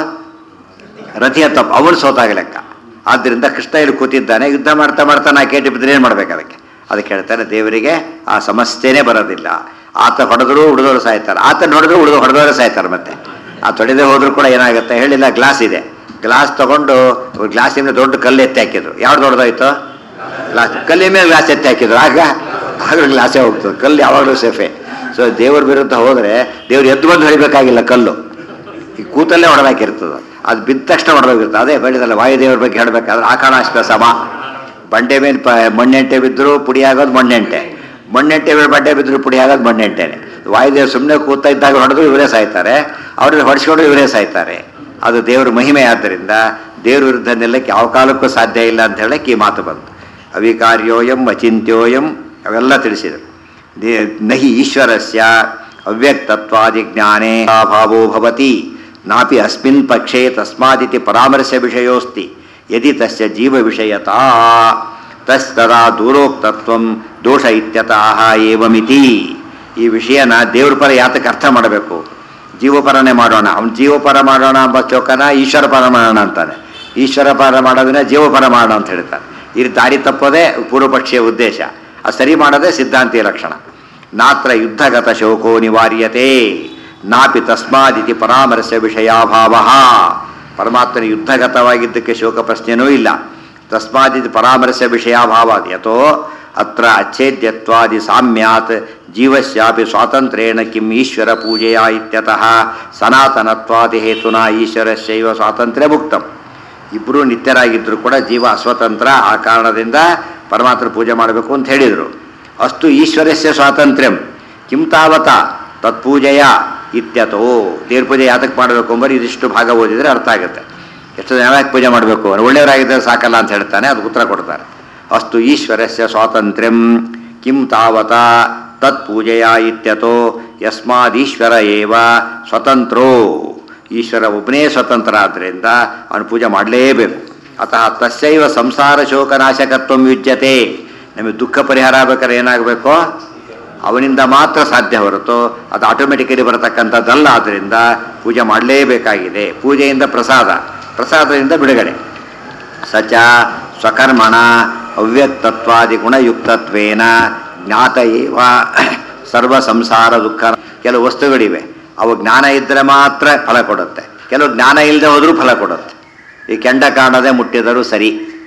ರಥಿಯ ತಪ್ಪು ಅವನು ಸೋತಾಗ ಲೆಕ್ಕ ಆದ್ದರಿಂದ ಕೃಷ್ಣ ಇಲ್ಲಿ ಕೂತಿದ್ದಾನೆ ಯುದ್ಧ ಮಾಡ್ತಾ ಮಾಡ್ತಾ ನಾ ಕೇಟಿ ಬಿದ್ದರೆ ಏನು ಮಾಡ್ಬೇಕು ಅದಕ್ಕೆ ಅದಕ್ಕೆ ಹೇಳ್ತಾನೆ ದೇವರಿಗೆ ಆ ಸಮಸ್ಯೆನೇ ಬರೋದಿಲ್ಲ ಆತ ಹೊಡೆದ್ರು ಉಳಿದವರು ಸಾಯ್ತಾರೆ ಆತನ ಹೊಡೆದ್ರು ಉಳಿದು ಹೊಡೆದವರು ಸಾಯ್ತಾರೆ ಮತ್ತೆ ಆ ತೊಡೆದೇ ಹೋದ್ರು ಕೂಡ ಏನಾಗುತ್ತೆ ಹೇಳಿಲ್ಲ ಗ್ಲಾಸ್ ಇದೆ ಗ್ಲಾಸ್ ತಗೊಂಡು ಗ್ಲಾಸಿಂದ ದೊಡ್ಡ ಕಲ್ಲು ಎತ್ತಿ ಹಾಕಿದ್ರು ಯಾವ್ದು ದೊಡ್ಡದಾಯ್ತು ಗ್ಲಾಸ್ ಕಲ್ಲಿನ ಮೇಲೆ ಗ್ಲಾಸ್ ಎತ್ತಿ ಹಾಕಿದ್ರು ಆಗ ಆಗ ಗ್ಲಾಸೇ ಹೋಗ್ತದೆ ಕಲ್ಲು ಯಾವಾಗಲೂ ಸೇಫೆ ಸೊ ದೇವ್ರ ವಿರುದ್ಧ ಹೋದರೆ ದೇವ್ರು ಎದ್ದು ಬಂದು ಹೊಡಿಬೇಕಾಗಿಲ್ಲ ಕಲ್ಲು ಈ ಕೂತಲ್ಲೇ ಹೊಡೆದಾಕಿರ್ತದೆ ಅದು ಬಿದ್ದ ತಕ್ಷಣ ಹೊಡೆದೋಗಿರ್ತದೆ ಅದೇ ಹೇಳಿದಲ್ಲ ವಾಯುದೇವ್ರ ಬಗ್ಗೆ ಹೇಳಬೇಕಾದ್ರೆ ಆಕಾಶಾಸ್ತ್ರ ಸಮ ಬಂಡೆ ಮೇಲೆ ಪ ಮಣ್ಣೆಂಟೆ ಬಿದ್ದರೂ ಪುಡಿ ಆಗೋದು ಮಣ್ಣೆಂಟೆ ಮಣ್ಣೆಂಟೆ ಮೇಲೆ ಬಂಡೆ ಬಿದ್ದರೂ ಪುಡಿ ಆಗೋದು ಮಣ್ಣೆಂಟೆನೆ ವಾಯುದೇವ್ರು ಸುಮ್ಮನೆ ಕೂತಾ ಇದ್ದಾಗ ಹೊಡೆದ್ರು ಇವರೇ ಸಾಯ್ತಾರೆ ಅವ್ರನ್ನ ಹೊಡೆಸ್ಕೊಂಡು ಇವರೇ ಸಾಯ್ತಾರೆ ಅದು ದೇವ್ರ ಮಹಿಮೆ ಆದ್ದರಿಂದ ದೇವ್ರ ವಿರುದ್ಧ ನಿಲ್ಲಕ್ಕೆ ಯಾವ ಕಾಲಕ್ಕೂ ಸಾಧ್ಯ ಇಲ್ಲ ಅಂತ ಹೇಳಕ್ಕೆ ಈ ಮಾತು ಬಂತು ಅವಿಕಾರ್ಯೋಯಂ ಅಚಿಂತ್ಯೋಯಂ ಅವೆಲ್ಲ ತಿಳಿಸಿದರು ದೇ- ನಹಿ ಈಶ್ವರಸ್ಯ ಅವ್ಯಕ್ತತ್ವಾದಿ ಜ್ಞಾನೇ ಭಾವೋ ಭವತಿ ನಾಪಿ ಅಸ್ಮಿನ್ ಪಕ್ಷೇ ತಸ್ಮಾದಿತಿ ಪರಾಮರ್ಶ ವಿಷಯೋಸ್ತಿ ಯದಿ ತಸ್ಯ ಜೀವ ವಿಷಯತಾ ತಸ್ತದಾ ದೂರೋಕ್ತತ್ವಂ ದೋಷ ಇತ್ಯತಃ ಏವಮಿತಿ ಈ ವಿಷಯನ ದೇವ್ರ ಪರ ಯಾತಕ್ಕೆ ಅರ್ಥ ಮಾಡಬೇಕು ಜೀವಪರನೇ ಮಾಡೋಣ ಅವ್ನು ಜೀವಪರ ಮಾಡೋಣ ಎಂಬ ಚೌಕನ ಈಶ್ವರ ಪರ ಮಾಡೋಣ ಅಂತಾನೆ ಈಶ್ವರ ಪರ ಮಾಡೋದನ್ನ ಜೀವಪರ ಮಾಡೋಣ ಅಂತ ಹೇಳ್ತಾರೆ ಈ ದಾರಿ ತಪ್ಪೋದೇ ಪೂರ್ವಪಕ್ಷೀಯ ಉದ್ದೇಶ ಅದು ಸರಿ ಮಾಡೋದೇ ಸಿದ್ಧಾಂತಿಯ ಲಕ್ಷಣ ನಾತ್ರ ಯುದ್ಧಗತ ಶೋಕೋ ನಿವಾರ್ಯತೆ ನಾಪಿ ತಸ್ಮಾದಿತಿ ಪರಾಮರ್ಶ ವಿಷಯಾಭಾವ ಪರಮಾತ್ಮನ ಯುದ್ಧಗತವಾಗಿದ್ದಕ್ಕೆ ಶೋಕ ಪ್ರಶ್ನೆನೂ ಇಲ್ಲ ತಸ್ಮಾದಿತಿ ಪರಾಮರ್ಶ ವಿಷಯಾಭಾವ ಯಥೋ ಅತ್ರ ಅಚ್ಛೇದ್ಯತ್ವಾದಿ ಸಾಮ್ಯಾತ್ ಜೀವಸ್ಯಾಪಿ ಸ್ವಾತಂತ್ರ್ಯೇಣ ಕಿಂ ಈಶ್ವರ ಪೂಜೆಯ ಇತ್ಯತಃ ಸನಾತನತ್ವಾದಿ ಹೇತುನ ಈಶ್ವರಸ್ಯೈವ ಸ್ವಾತಂತ್ರ್ಯ ಮುಕ್ತಂ ಇಬ್ಬರು ನಿತ್ಯರಾಗಿದ್ದರೂ ಕೂಡ ಜೀವ ಅಸ್ವತಂತ್ರ ಆ ಕಾರಣದಿಂದ ಪರಮಾತ್ಮ ಪೂಜೆ ಮಾಡಬೇಕು ಅಂತ ಹೇಳಿದರು ಅಷ್ಟು ಈಶ್ವರಸ್ಯ ಸ್ವಾತಂತ್ರ್ಯಂ ಕಿಂ ತಾವತ ತತ್ಪೂಜೆಯ ಇತ್ಯತೋ ದೇವ್ರ ಪೂಜೆ ಯಾತಕ್ಕೆ ಮಾಡಬೇಕು ಅಂಬರಿ ಇದಿಷ್ಟು ಭಾಗ ಓದಿದರೆ ಅರ್ಥ ಆಗುತ್ತೆ ಎಷ್ಟು ಜನ ಯಾಕೆ ಪೂಜೆ ಮಾಡಬೇಕು ಒಳ್ಳೆಯವರಾಗಿದ್ದರೆ ಸಾಕಲ್ಲ ಅಂತ ಹೇಳ್ತಾನೆ ಅದು ಉತ್ತರ ಕೊಡ್ತಾರೆ ಅಸ್ತು ಈಶ್ವರಸ್ಯ ಸ್ವಾತಂತ್ರ್ಯಂ ಕಿಂ ತಾವತ ತತ್ಪೂಜೆಯ ಇತ್ಯತೋ ಯಸ್ಮಾದೀಶ್ವರ ಏವ ಸ್ವತಂತ್ರೋ ಈಶ್ವರ ಒಬ್ಬನೇ ಸ್ವತಂತ್ರ ಆದ್ದರಿಂದ ಅವನು ಪೂಜೆ ಮಾಡಲೇಬೇಕು ಅತಃ ತಸ್ಯೈವ ಸಂಸಾರ ಶೋಕನಾಶಕತ್ವ ಯುಜ್ಯತೆ ನಮಗೆ ದುಃಖ ಪರಿಹಾರ ಆಗ್ಬೇಕಾದ್ರೆ ಏನಾಗಬೇಕು ಅವನಿಂದ ಮಾತ್ರ ಸಾಧ್ಯ ಹೊರತು ಅದು ಆಟೋಮೆಟಿಕಲಿ ಬರತಕ್ಕಂಥದ್ದಲ್ಲ ಆದ್ದರಿಂದ ಪೂಜೆ ಮಾಡಲೇಬೇಕಾಗಿದೆ ಪೂಜೆಯಿಂದ ಪ್ರಸಾದ ಪ್ರಸಾದದಿಂದ ಬಿಡುಗಡೆ ಸಚ ಸ್ವಕರ್ಮಣ ಅವ್ಯಕ್ತತ್ವಾದಿ ಗುಣಯುಕ್ತತ್ವೇನ ಜ್ಞಾತ ಏವ ಸರ್ವ ಸಂಸಾರ ದುಃಖ ಕೆಲವು ವಸ್ತುಗಳಿವೆ ಅವು ಜ್ಞಾನ ಇದ್ದರೆ ಮಾತ್ರ ಫಲ ಕೊಡುತ್ತೆ ಕೆಲವು ಜ್ಞಾನ ಇಲ್ಲದೆ ಹೋದರೂ ಫಲ ಕೊಡುತ್ತೆ ಈ ಕೆಂಡ ಕಾಣದೆ ಮುಟ್ಟಿದರೂ ಸರಿ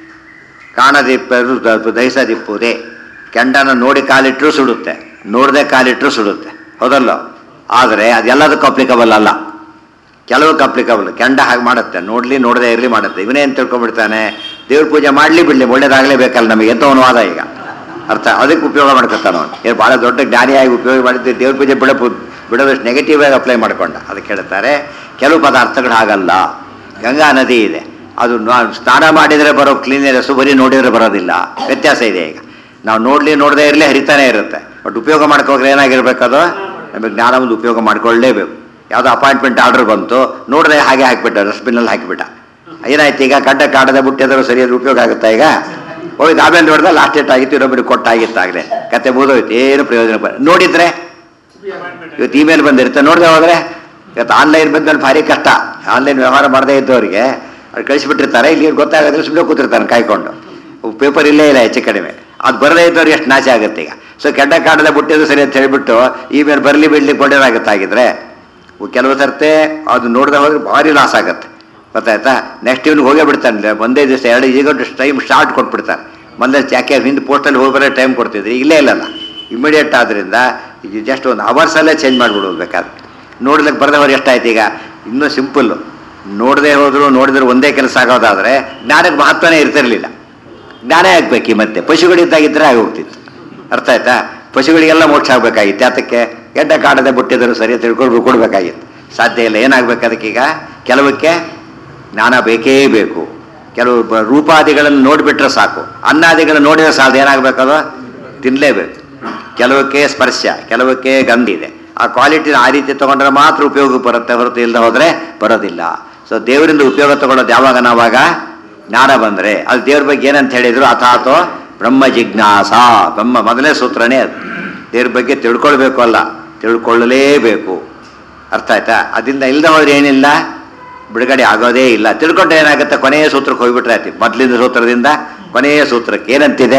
ಕಾಣದಿಪ್ಪರು ದ- ದಹಿಸದಿಪ್ಪುದೇ ಕೆಂಡನ ನೋಡಿ ಕಾಲಿಟ್ಟರೂ ಸುಡುತ್ತೆ ನೋಡದೆ ಕಾಲಿಟ್ಟರೂ ಸುಡುತ್ತೆ ಹೌದಲ್ಲ ಆದರೆ ಅದೆಲ್ಲದಕ್ಕೂ ಅಪ್ಲಿಕಬಲ್ ಅಲ್ಲ ಕೆಲವಕ್ಕೆ ಅಪ್ಲಿಕಬಲ್ ಕೆಂಡ ಹಾಗೆ ಮಾಡುತ್ತೆ ನೋಡಲಿ ನೋಡದೆ ಇರಲಿ ಮಾಡುತ್ತೆ ಇವನೇನು ತಿಳ್ಕೊಂಡ್ಬಿಡ್ತಾನೆ ದೇವ್ರ ಪೂಜೆ ಮಾಡಲಿ ಬಿಡಲಿ ಒಳ್ಳೇದಾಗಲೇಬೇಕಲ್ಲ ನಮಗೆ ಎಂತ ಒಂದು ವಾದ ಈಗ ಅರ್ಥ ಅದಕ್ಕೆ ಉಪಯೋಗ ಮಾಡ್ಕೊತಾನ ಅವನು ಏನು ಭಾಳ ದೊಡ್ಡ ಜ್ಞಾನಿಯಾಗಿ ಉಪಯೋಗ ಮಾಡಿದ್ದು ದೇವ್ರ ಪೂಜೆ ಬಿಡ ಬಿಡೋದಷ್ಟು ನೆಗೆಟಿವ್ ಆಗಿ ಅಪ್ಲೈ ಮಾಡ್ಕೊಂಡ ಅದಕ್ಕೆ ಹೇಳ್ತಾರೆ ಕೆಲವು ಪದಾರ್ಥಗಳು ಹಾಗಲ್ಲ ಗಂಗಾ ನದಿ ಇದೆ ಅದು ನಾ- ಸ್ನಾನ ಮಾಡಿದರೆ ಬರೋ ಕ್ಲೀನಿನೆಸ್ಸು ಬರೀ ನೋಡಿದರೆ ಬರೋದಿಲ್ಲ ವ್ಯತ್ಯಾಸ ಇದೆ ಈಗ ನಾವು ನೋಡ್ಲಿ ನೋಡದೇ ಇರಲಿ ಹರಿತಾನೆ ಇರುತ್ತೆ ಬಟ್ ಉಪಯೋಗ ಮಾಡ್ಕೋಗ್ರೆ ಏನಾಗಿರ್ಬೇಕು ಅದು ನಮಗೆ ಜ್ಞಾನ ಒಂದು ಉಪಯೋಗ ಮಾಡ್ಕೊಳ್ಳೇಬೇಕು ಯಾವುದೋ ಅಪಾಯಿಂಟ್ಮೆಂಟ್ ಆರ್ಡರ್ ಬಂತು ನೋಡದೆ ಹಾಗೆ ಹಾಕಿಬಿಟ್ಟ ಡಸ್ಟ್ಬಿನ್ನಲ್ಲಿ ಹಾಕಿಬಿಟ್ಟ ಏನಾಯ್ತು ಈಗ ಕಡ್ಡ ಕಾಡದ ಬುಟ್ಟಿಯಾದರೂ ಸರಿಯಾದ ಉಪಯೋಗ ಆಗುತ್ತಾ ಈಗ ಹೋಗಿ ಆಮೇಲೆ ನೋಡಿದ್ರೆ ಲಾಸ್ಟ್ ಡೇಟ್ ಆಗಿತ್ತು ಇನ್ನೊಬ್ಬರಿಗೆ ಕೊಟ್ಟಾಗಿತ್ತಾಗಲೇ ಕತೆ ಮುಗಿದೋಯ್ತು ಏನು ಪ್ರಯೋಜನ ಬ- ನೋಡಿದ್ರೆ ಇವತ್ತು ಇಮೇಲ್ ಬಂದಿರುತ್ತೆ ನೋಡದೆ ಹೋದ್ರೆ ಇವತ್ತು ಆನ್ಲೈನ್ ಬಂದ್ಮೇಲೆ ಭಾರಿ ಕಷ್ಟ ಆನ್ಲೈನ್ ವ್ಯವಹಾರ ಮಾಡದೇ ಇದ್ದವರಿಗೆ ಅವ್ರು ಕಳಿಸ್ಬಿಟ್ಟಿರ್ತಾರೆ ಇಲ್ಲಿ ಗೊತ್ತಾಗೋದ್ರೆ ಸುಮ್ಮನೆ ಕೂತಿರ್ತಾನೆ ಕಾಯ್ಕೊಂಡು ಪೇಪರ್ ಇಲ್ಲೇ ಇಲ್ಲ ಹೆಚ್ಚು ಕಡಿಮೆ ಅದು ಬರದೇ ಇದ್ದವ್ರು ಎಷ್ಟು ನಾಶ ಆಗುತ್ತೆ ಈಗ ಸೊ ಕೆಡ್ಡ ಕಾಡದ ಬುಟ್ಟಿದ್ದು ಸರಿ ಅಂತ ಹೇಳಿಬಿಟ್ಟು ಇಮೇಲ್ ಬರಲಿ ಬಿಡ್ಲಿಕ್ಕೆ ಒಳ್ಳೇದಾಗುತ್ತಾಗಿದ್ರೆ ಕೆಲವು ಸರ್ತೆ ಅದು ನೋಡದೆ ಹೋದ್ರೆ ಭಾರಿ ಲಾಸ್ ಆಗುತ್ತೆ ಗೊತ್ತಾಯ್ತಾ ನೆಕ್ಸ್ಟ್ ಇವ್ನಿಗೆ ಹೋಗೇ ಬಿಡ್ತಾನೆ ಒಂದೇ ದಿವಸ ಎರಡು ಈಗ ಟೈಮ್ ಸ್ಟಾರ್ಟ್ ಕೊಟ್ಬಿಡ್ತಾರೆ ಮೊದಲೇ ಯಾಕೆ ಹಿಂದೆ ಪೋಸ್ಟಲ್ಲಿ ಹೋಗಿ ಬರೋ ಟೈಮ್ ಕೊಡ್ತಿದ್ರಿ ಇಲ್ಲೇ ಇಲ್ಲಲ್ಲ ಇಮಿಡಿಯೇಟ್ ಆದ್ದರಿಂದ ಈಗ ಜಸ್ಟ್ ಒಂದು ಅವರ್ಸಲ್ಲೇ ಚೇಂಜ್ ಮಾಡಿಬಿಡೋದು ಬೇಕಾದ್ರೆ ನೋಡ್ಲಿಕ್ಕೆ ಬರದವ್ರು ಎಷ್ಟಾಯ್ತು ಈಗ ಇನ್ನೂ ಸಿಂಪಲ್ಲು ನೋಡದೆ ಹೋದ್ರು ನೋಡಿದ್ರೆ ಒಂದೇ ಕೆಲಸ ಆಗೋದಾದರೆ ಜ್ಞಾನಕ್ಕೆ ಮಹತ್ವನೇ ಇರ್ತಿರ್ಲಿಲ್ಲ ಜ್ಞಾನ ಆಗ್ಬೇಕು ಈ ಮತ್ತೆ ಪಶುಗಳಿದ್ದಾಗಿದ್ದರೆ ಆಗೋಗ್ತಿತ್ತು ಅರ್ಥ ಆಯ್ತಾ ಪಶುಗಳಿಗೆಲ್ಲ ಮೋಕ್ಷ ಆಗ್ಬೇಕಾಗಿತ್ತು ಅದಕ್ಕೆ ಗೆಡ್ಡ ಕಾಡದೆ ಬುಟ್ಟಿದ್ರು ಸರಿ ತಿಳ್ಕೊಂಡು ಕೊಡ್ಬೇಕಾಗಿತ್ತು ಸಾಧ್ಯ ಇಲ್ಲ ಏನಾಗ್ಬೇಕು ಅದಕ್ಕೀಗ ಕೆಲವಕ್ಕೆ ಜ್ಞಾನ ಬೇಕೇ ಬೇಕು ಕೆಲವು ಬ- ರೂಪಾದಿಗಳನ್ನು ನೋಡಿಬಿಟ್ರೆ ಸಾಕು ಅನ್ನಾದಿಗಳನ್ನು ನೋಡಿದ್ರೆ ಸಾಲದು ಏನಾಗಬೇಕದು ತಿನ್ನಲೇಬೇಕು ಕೆಲವಕ್ಕೆ ಸ್ಪರ್ಶ ಕೆಲವಕ್ಕೆ ಗಂಧ ಇದೆ ಆ ಕ್ವಾಲಿಟಿನ ಆ ರೀತಿ ತಗೊಂಡ್ರೆ ಮಾತ್ರ ಉಪಯೋಗ ಬರುತ್ತೆ ಹೊರತು ಇಲ್ಲದೆ ಹೋದರೆ ಬರೋದಿಲ್ಲ ಸೊ ದೇವರಿಂದ ಉಪಯೋಗ ತಗೊಳ್ಳೋದು ಯಾವಾಗ ನಾವಾಗ ಜ್ಞಾನ ಬಂದರೆ ಅದು ದೇವ್ರ ಬಗ್ಗೆ ಏನಂತ ಹೇಳಿದ್ರು ಅಥಾತೋ ಬ್ರಹ್ಮ ಜಿಜ್ಞಾಸ ಬ್ರಹ್ಮ ಮೊದಲನೇ ಸೂತ್ರನೇ ಅದು ದೇವ್ರ ಬಗ್ಗೆ ತಿಳ್ಕೊಳ್ಬೇಕು ಅಲ್ಲ ತಿಳ್ಕೊಳ್ಳಲೇಬೇಕು ಅರ್ಥ ಆಯ್ತಾ ಅದರಿಂದ ಇಲ್ಲದೆ ಹೋದ್ರೆ ಏನಿಲ್ಲ ಬಿಡುಗಡೆ ಆಗೋದೇ ಇಲ್ಲ ತಿಳ್ಕೊಂಡ್ರೆ ಏನಾಗುತ್ತೆ ಕೊನೆಯ ಸೂತ್ರಕ್ಕೆ ಹೋಗ್ಬಿಟ್ರೆ ಆಯ್ತು ಮೊದಲಿನ ಸೂತ್ರದಿಂದ ಕೊನೆಯ ಸೂತ್ರಕ್ಕೆ ಏನಂತಿದೆ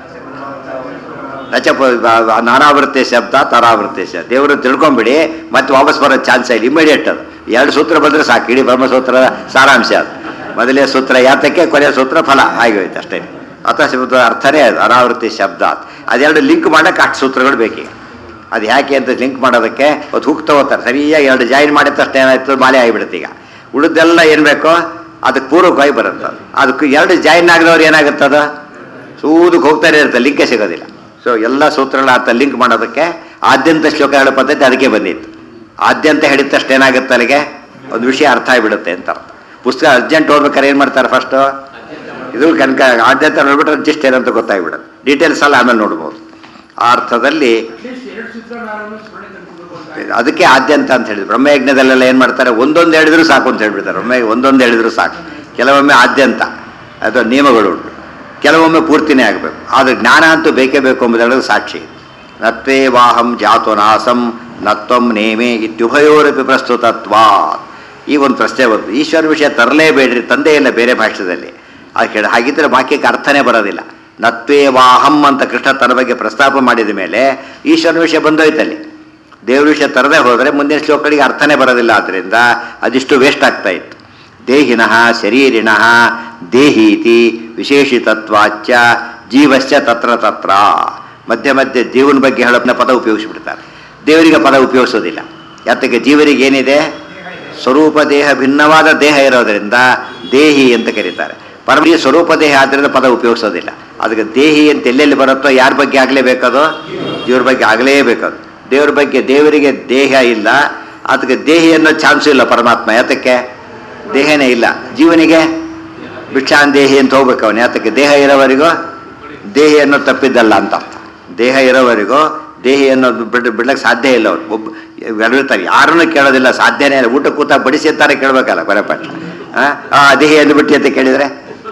ರಚ ನಾನಾವೃತ್ತಿ ಶಬ್ದ ತರಾವೃತ್ತಿ ಶಬ್ದ ದೇವರು ತಿಳ್ಕೊಂಬಿಡಿ ಮತ್ತೆ ವಾಪಸ್ ಬರೋ ಚಾನ್ಸ್ ಇಲ್ಲ ಇಮಿಡಿಯೇಟ್ ಅದು ಎರಡು ಸೂತ್ರ ಬಂದರೆ ಸಾಕು ಇಡೀ ಬ್ರಹ್ಮಸೂತ್ರದ ಸಾರಾಂಶ ಅದು ಮೊದಲೇ ಸೂತ್ರ ಯಾತಕ್ಕೆ ಕೊನೆಯ ಸೂತ್ರ ಫಲ ಹಾಗೆ ಹೋಯ್ತು ಅಷ್ಟೇ ಅಥ ಶಬ್ದ ಅರ್ಥನೇ ಅದು ಅನಾವೃತ್ತಿ ಶಬ್ದ ಅದೆರಡು ಲಿಂಕ್ ಮಾಡಕ್ಕೆ ಅಷ್ಟು ಸೂತ್ರಗಳು ಬೇಕೀಗ ಅದು ಯಾಕೆ ಅಂತ ಲಿಂಕ್ ಮಾಡೋದಕ್ಕೆ ಅದು ಹುಕ್ ತಗೋತಾರೆ ಸರಿಯಾಗಿ ಎರಡು ಜಾಯಿನ್ ಮಾಡಿದ ತಕ್ಷಣ ಏನಾಯ್ತು ಮಾಲೆ ಆಗಿಬಿಡುತ್ತೆ ಈಗ ಉಳಿದೆಲ್ಲ ಏನು ಬೇಕೋ ಅದಕ್ಕೆ ಪೂರ್ವಕವಾಗಿ ಬರುತ್ತೆ ಅದು. ಅದಕ್ಕೆ ಎರಡು ಜಾಯಿನ್ ಆಗದವ್ರು ಏನಾಗುತ್ತದ ಸೂದಕ್ಕೆ ಹೋಗ್ತಾನೆ ಇರುತ್ತೆ ಲಿಂಕೇ ಸಿಗೋದಿಲ್ಲ ಸೊ ಎಲ್ಲ ಸೂತ್ರಗಳ ಅರ್ಥ ಲಿಂಕ್ ಮಾಡೋದಕ್ಕೆ ಆದ್ಯಂತ ಶ್ಲೋಕ ಹೇಳೋ ಪದ್ಧತಿ ಅದಕ್ಕೆ ಬಂದಿತ್ತು ಆದ್ಯಂತ ಹೇಳಿದ ತಕ್ಷಣ ಏನಾಗುತ್ತೆ ಅಲ್ಲಿಗೆ ಒಂದು ವಿಷಯ ಅರ್ಥ ಆಗಿಬಿಡುತ್ತೆ ಅಂತ ಅರ್ಥ. ಪುಸ್ತಕ ಅರ್ಜೆಂಟ್ ಓದ್ಬೇಕಾದ್ರೆ ಏನು ಮಾಡ್ತಾರೆ ಫಸ್ಟು ಇದು ಕನಕ ಆದ್ಯಂತ ನೋಡ್ಬಿಟ್ರೆ ಅಡ್ಜಸ್ಟ್ ಏನಂತ ಗೊತ್ತಾಗ್ಬಿಡುತ್ತೆ ಡೀಟೇಲ್ಸ್ ಎಲ್ಲ ಆಮೇಲೆ ನೋಡ್ಬೋದು ಆ ಅರ್ಥದಲ್ಲಿ ಅಟ್ಲೀಸ್ಟ್ ಎರಡು ಸೂತ್ರನಾರನ್ನು ಸ್ಮರಣೆ ತಂದ್ಕೊಳ್ಬೇಕು ಅಂತ ಅದಕ್ಕೆ ಆದ್ಯಂತ ಅಂತ ಹೇಳಿದ್ರು ಬ್ರಹ್ಮಯಜ್ಞದಲ್ಲೆಲ್ಲ ಏನು ಮಾಡ್ತಾರೆ ಒಂದೊಂದು ಹೇಳಿದ್ರು ಸಾಕು ಅಂತ ಹೇಳ್ಬಿಡ್ತಾರೆ ಒಮ್ಮೆ ಒಂದೊಂದು ಹೇಳಿದ್ರು ಸಾಕು ಕೆಲವೊಮ್ಮೆ ಆದ್ಯಂತ ಅಥವಾ ನಿಯಮಗಳು ಉಂಟು ಕೆಲವೊಮ್ಮೆ ಪೂರ್ತಿನೇ ಆಗಬೇಕು ಆದರೆ ಜ್ಞಾನ ಅಂತೂ ಬೇಕೇ ಬೇಕು ಎಂಬುದೆಲ್ಲದು ಸಾಕ್ಷಿ ನತ್ವೇ ವಾಹಂ ಜಾತು ನಾಸಂ ನತ್ವಂ ನೇಮೆ ಇತ್ಯುಭಯೋರಪಿ ಪ್ರಸ್ತುತತ್ವ ಈ ಒಂದು ಪ್ರಶ್ನೆ ಬಂತು ಈಶ್ವರ ವಿಷಯ ತರಲೇಬೇಡ್ರಿ ತಂದೆ ಇಲ್ಲ ಬೇರೆ ಭಾಷೆಯಲ್ಲಿ ಅದು ಕೇಳ ಹಾಗಿದ್ರೆ ವಾಕ್ಯಕ್ಕೆ ಅರ್ಥನೇ ಬರೋದಿಲ್ಲ ನತ್ವೇ ವಾಹಂ ಅಂತ ಕೃಷ್ಣ ತನ್ನ ಬಗ್ಗೆ ಪ್ರಸ್ತಾಪ ಮಾಡಿದ ಮೇಲೆ ಈಶ್ವರನ ವಿಷಯ ಬಂದೋಯ್ತಲ್ಲಿ ದೇವ್ರ ವಿಷಯ ತರದೇ ಹೋದರೆ ಮುಂದಿನ ಶ್ಲೋಕಗಳಿಗೆ ಅರ್ಥನೇ ಬರೋದಿಲ್ಲ ಆದ್ದರಿಂದ ಅದಿಷ್ಟು ವೇಸ್ಟ್ ಆಗ್ತಾ ಇತ್ತು ದೇಹಿನಃ ಶರೀರಿಣಃ ದೇಹೀತಿ ವಿಶೇಷಿತತ್ವಾಚ್ಚ ಜೀವಶ್ಚ ತತ್ರ ತತ್ರ ಮಧ್ಯೆ ಮಧ್ಯೆ ಜೀವನ ಬಗ್ಗೆ ಹೇಳೋದನ್ನ ಪದ ಉಪಯೋಗಿಸ್ಬಿಡ್ತಾರೆ ದೇವರಿಗೆ ಪದ ಉಪಯೋಗಿಸೋದಿಲ್ಲ ಯಾತಕ್ಕೆ ಜೀವರಿಗೆ ಏನಿದೆ ಸ್ವರೂಪ ದೇಹ ಭಿನ್ನವಾದ ದೇಹ ಇರೋದರಿಂದ ದೇಹಿ ಅಂತ ಕರೀತಾರೆ ಪರಮೀಯ ಸ್ವರೂಪ ದೇಹ ಆದ್ದರಿಂದ ಪದ ಉಪಯೋಗಿಸೋದಿಲ್ಲ ಅದಕ್ಕೆ ದೇಹಿ ಅಂತ ಎಲ್ಲೆಲ್ಲಿ ಬರುತ್ತೋ ಯಾರ ಬಗ್ಗೆ ಆಗಲೇಬೇಕದು ದೇವ್ರ ಬಗ್ಗೆ ಆಗಲೇಬೇಕದು ದೇವ್ರ ಬಗ್ಗೆ ದೇವರಿಗೆ ದೇಹ ಇಲ್ಲ ಅದಕ್ಕೆ ದೇಹಿ ಅನ್ನೋ ಚಾನ್ಸು ಇಲ್ಲ ಪರಮಾತ್ಮ ಯಾತಕ್ಕೆ ದೇಹನೇ ಇಲ್ಲ ಜೀವನಿಗೆ ಭಿಕ್ಷಾನ್ ದೇಹಿ ಅಂತ ಹೋಗ್ಬೇಕು ಅವನು ಯಾತಕ್ಕೆ ದೇಹ ಇರೋವರೆಗೂ ದೇಹಿ ಅನ್ನೋ ತಪ್ಪಿದ್ದಲ್ಲ ಅಂತ ಅರ್ಥ ದೇಹ ಇರೋವರೆಗೂ ದೇಹಿ ಅನ್ನೋದು ಬಿಡ್ ಬಿಡ್ಲಿಕ್ಕೆ ಸಾಧ್ಯ ಇಲ್ಲ ಅವ್ರು ಒಬ್ಬ ಹೇಳಿರ್ತಾರೆ ಯಾರನ್ನು ಕೇಳೋದಿಲ್ಲ ಸಾಧ್ಯನೇ ಇಲ್ಲ ಊಟ ಕೂತ ಬಡಿಸಿ ಅಂತಾರೆ ಕೇಳಬೇಕಲ್ಲ ಕೊನೆಪಟ್ಟ ಆ ದೇಹಿ ಅಂದ್ಬಿಟ್ಟು ಅಂತ ಕೇಳಿದರೆ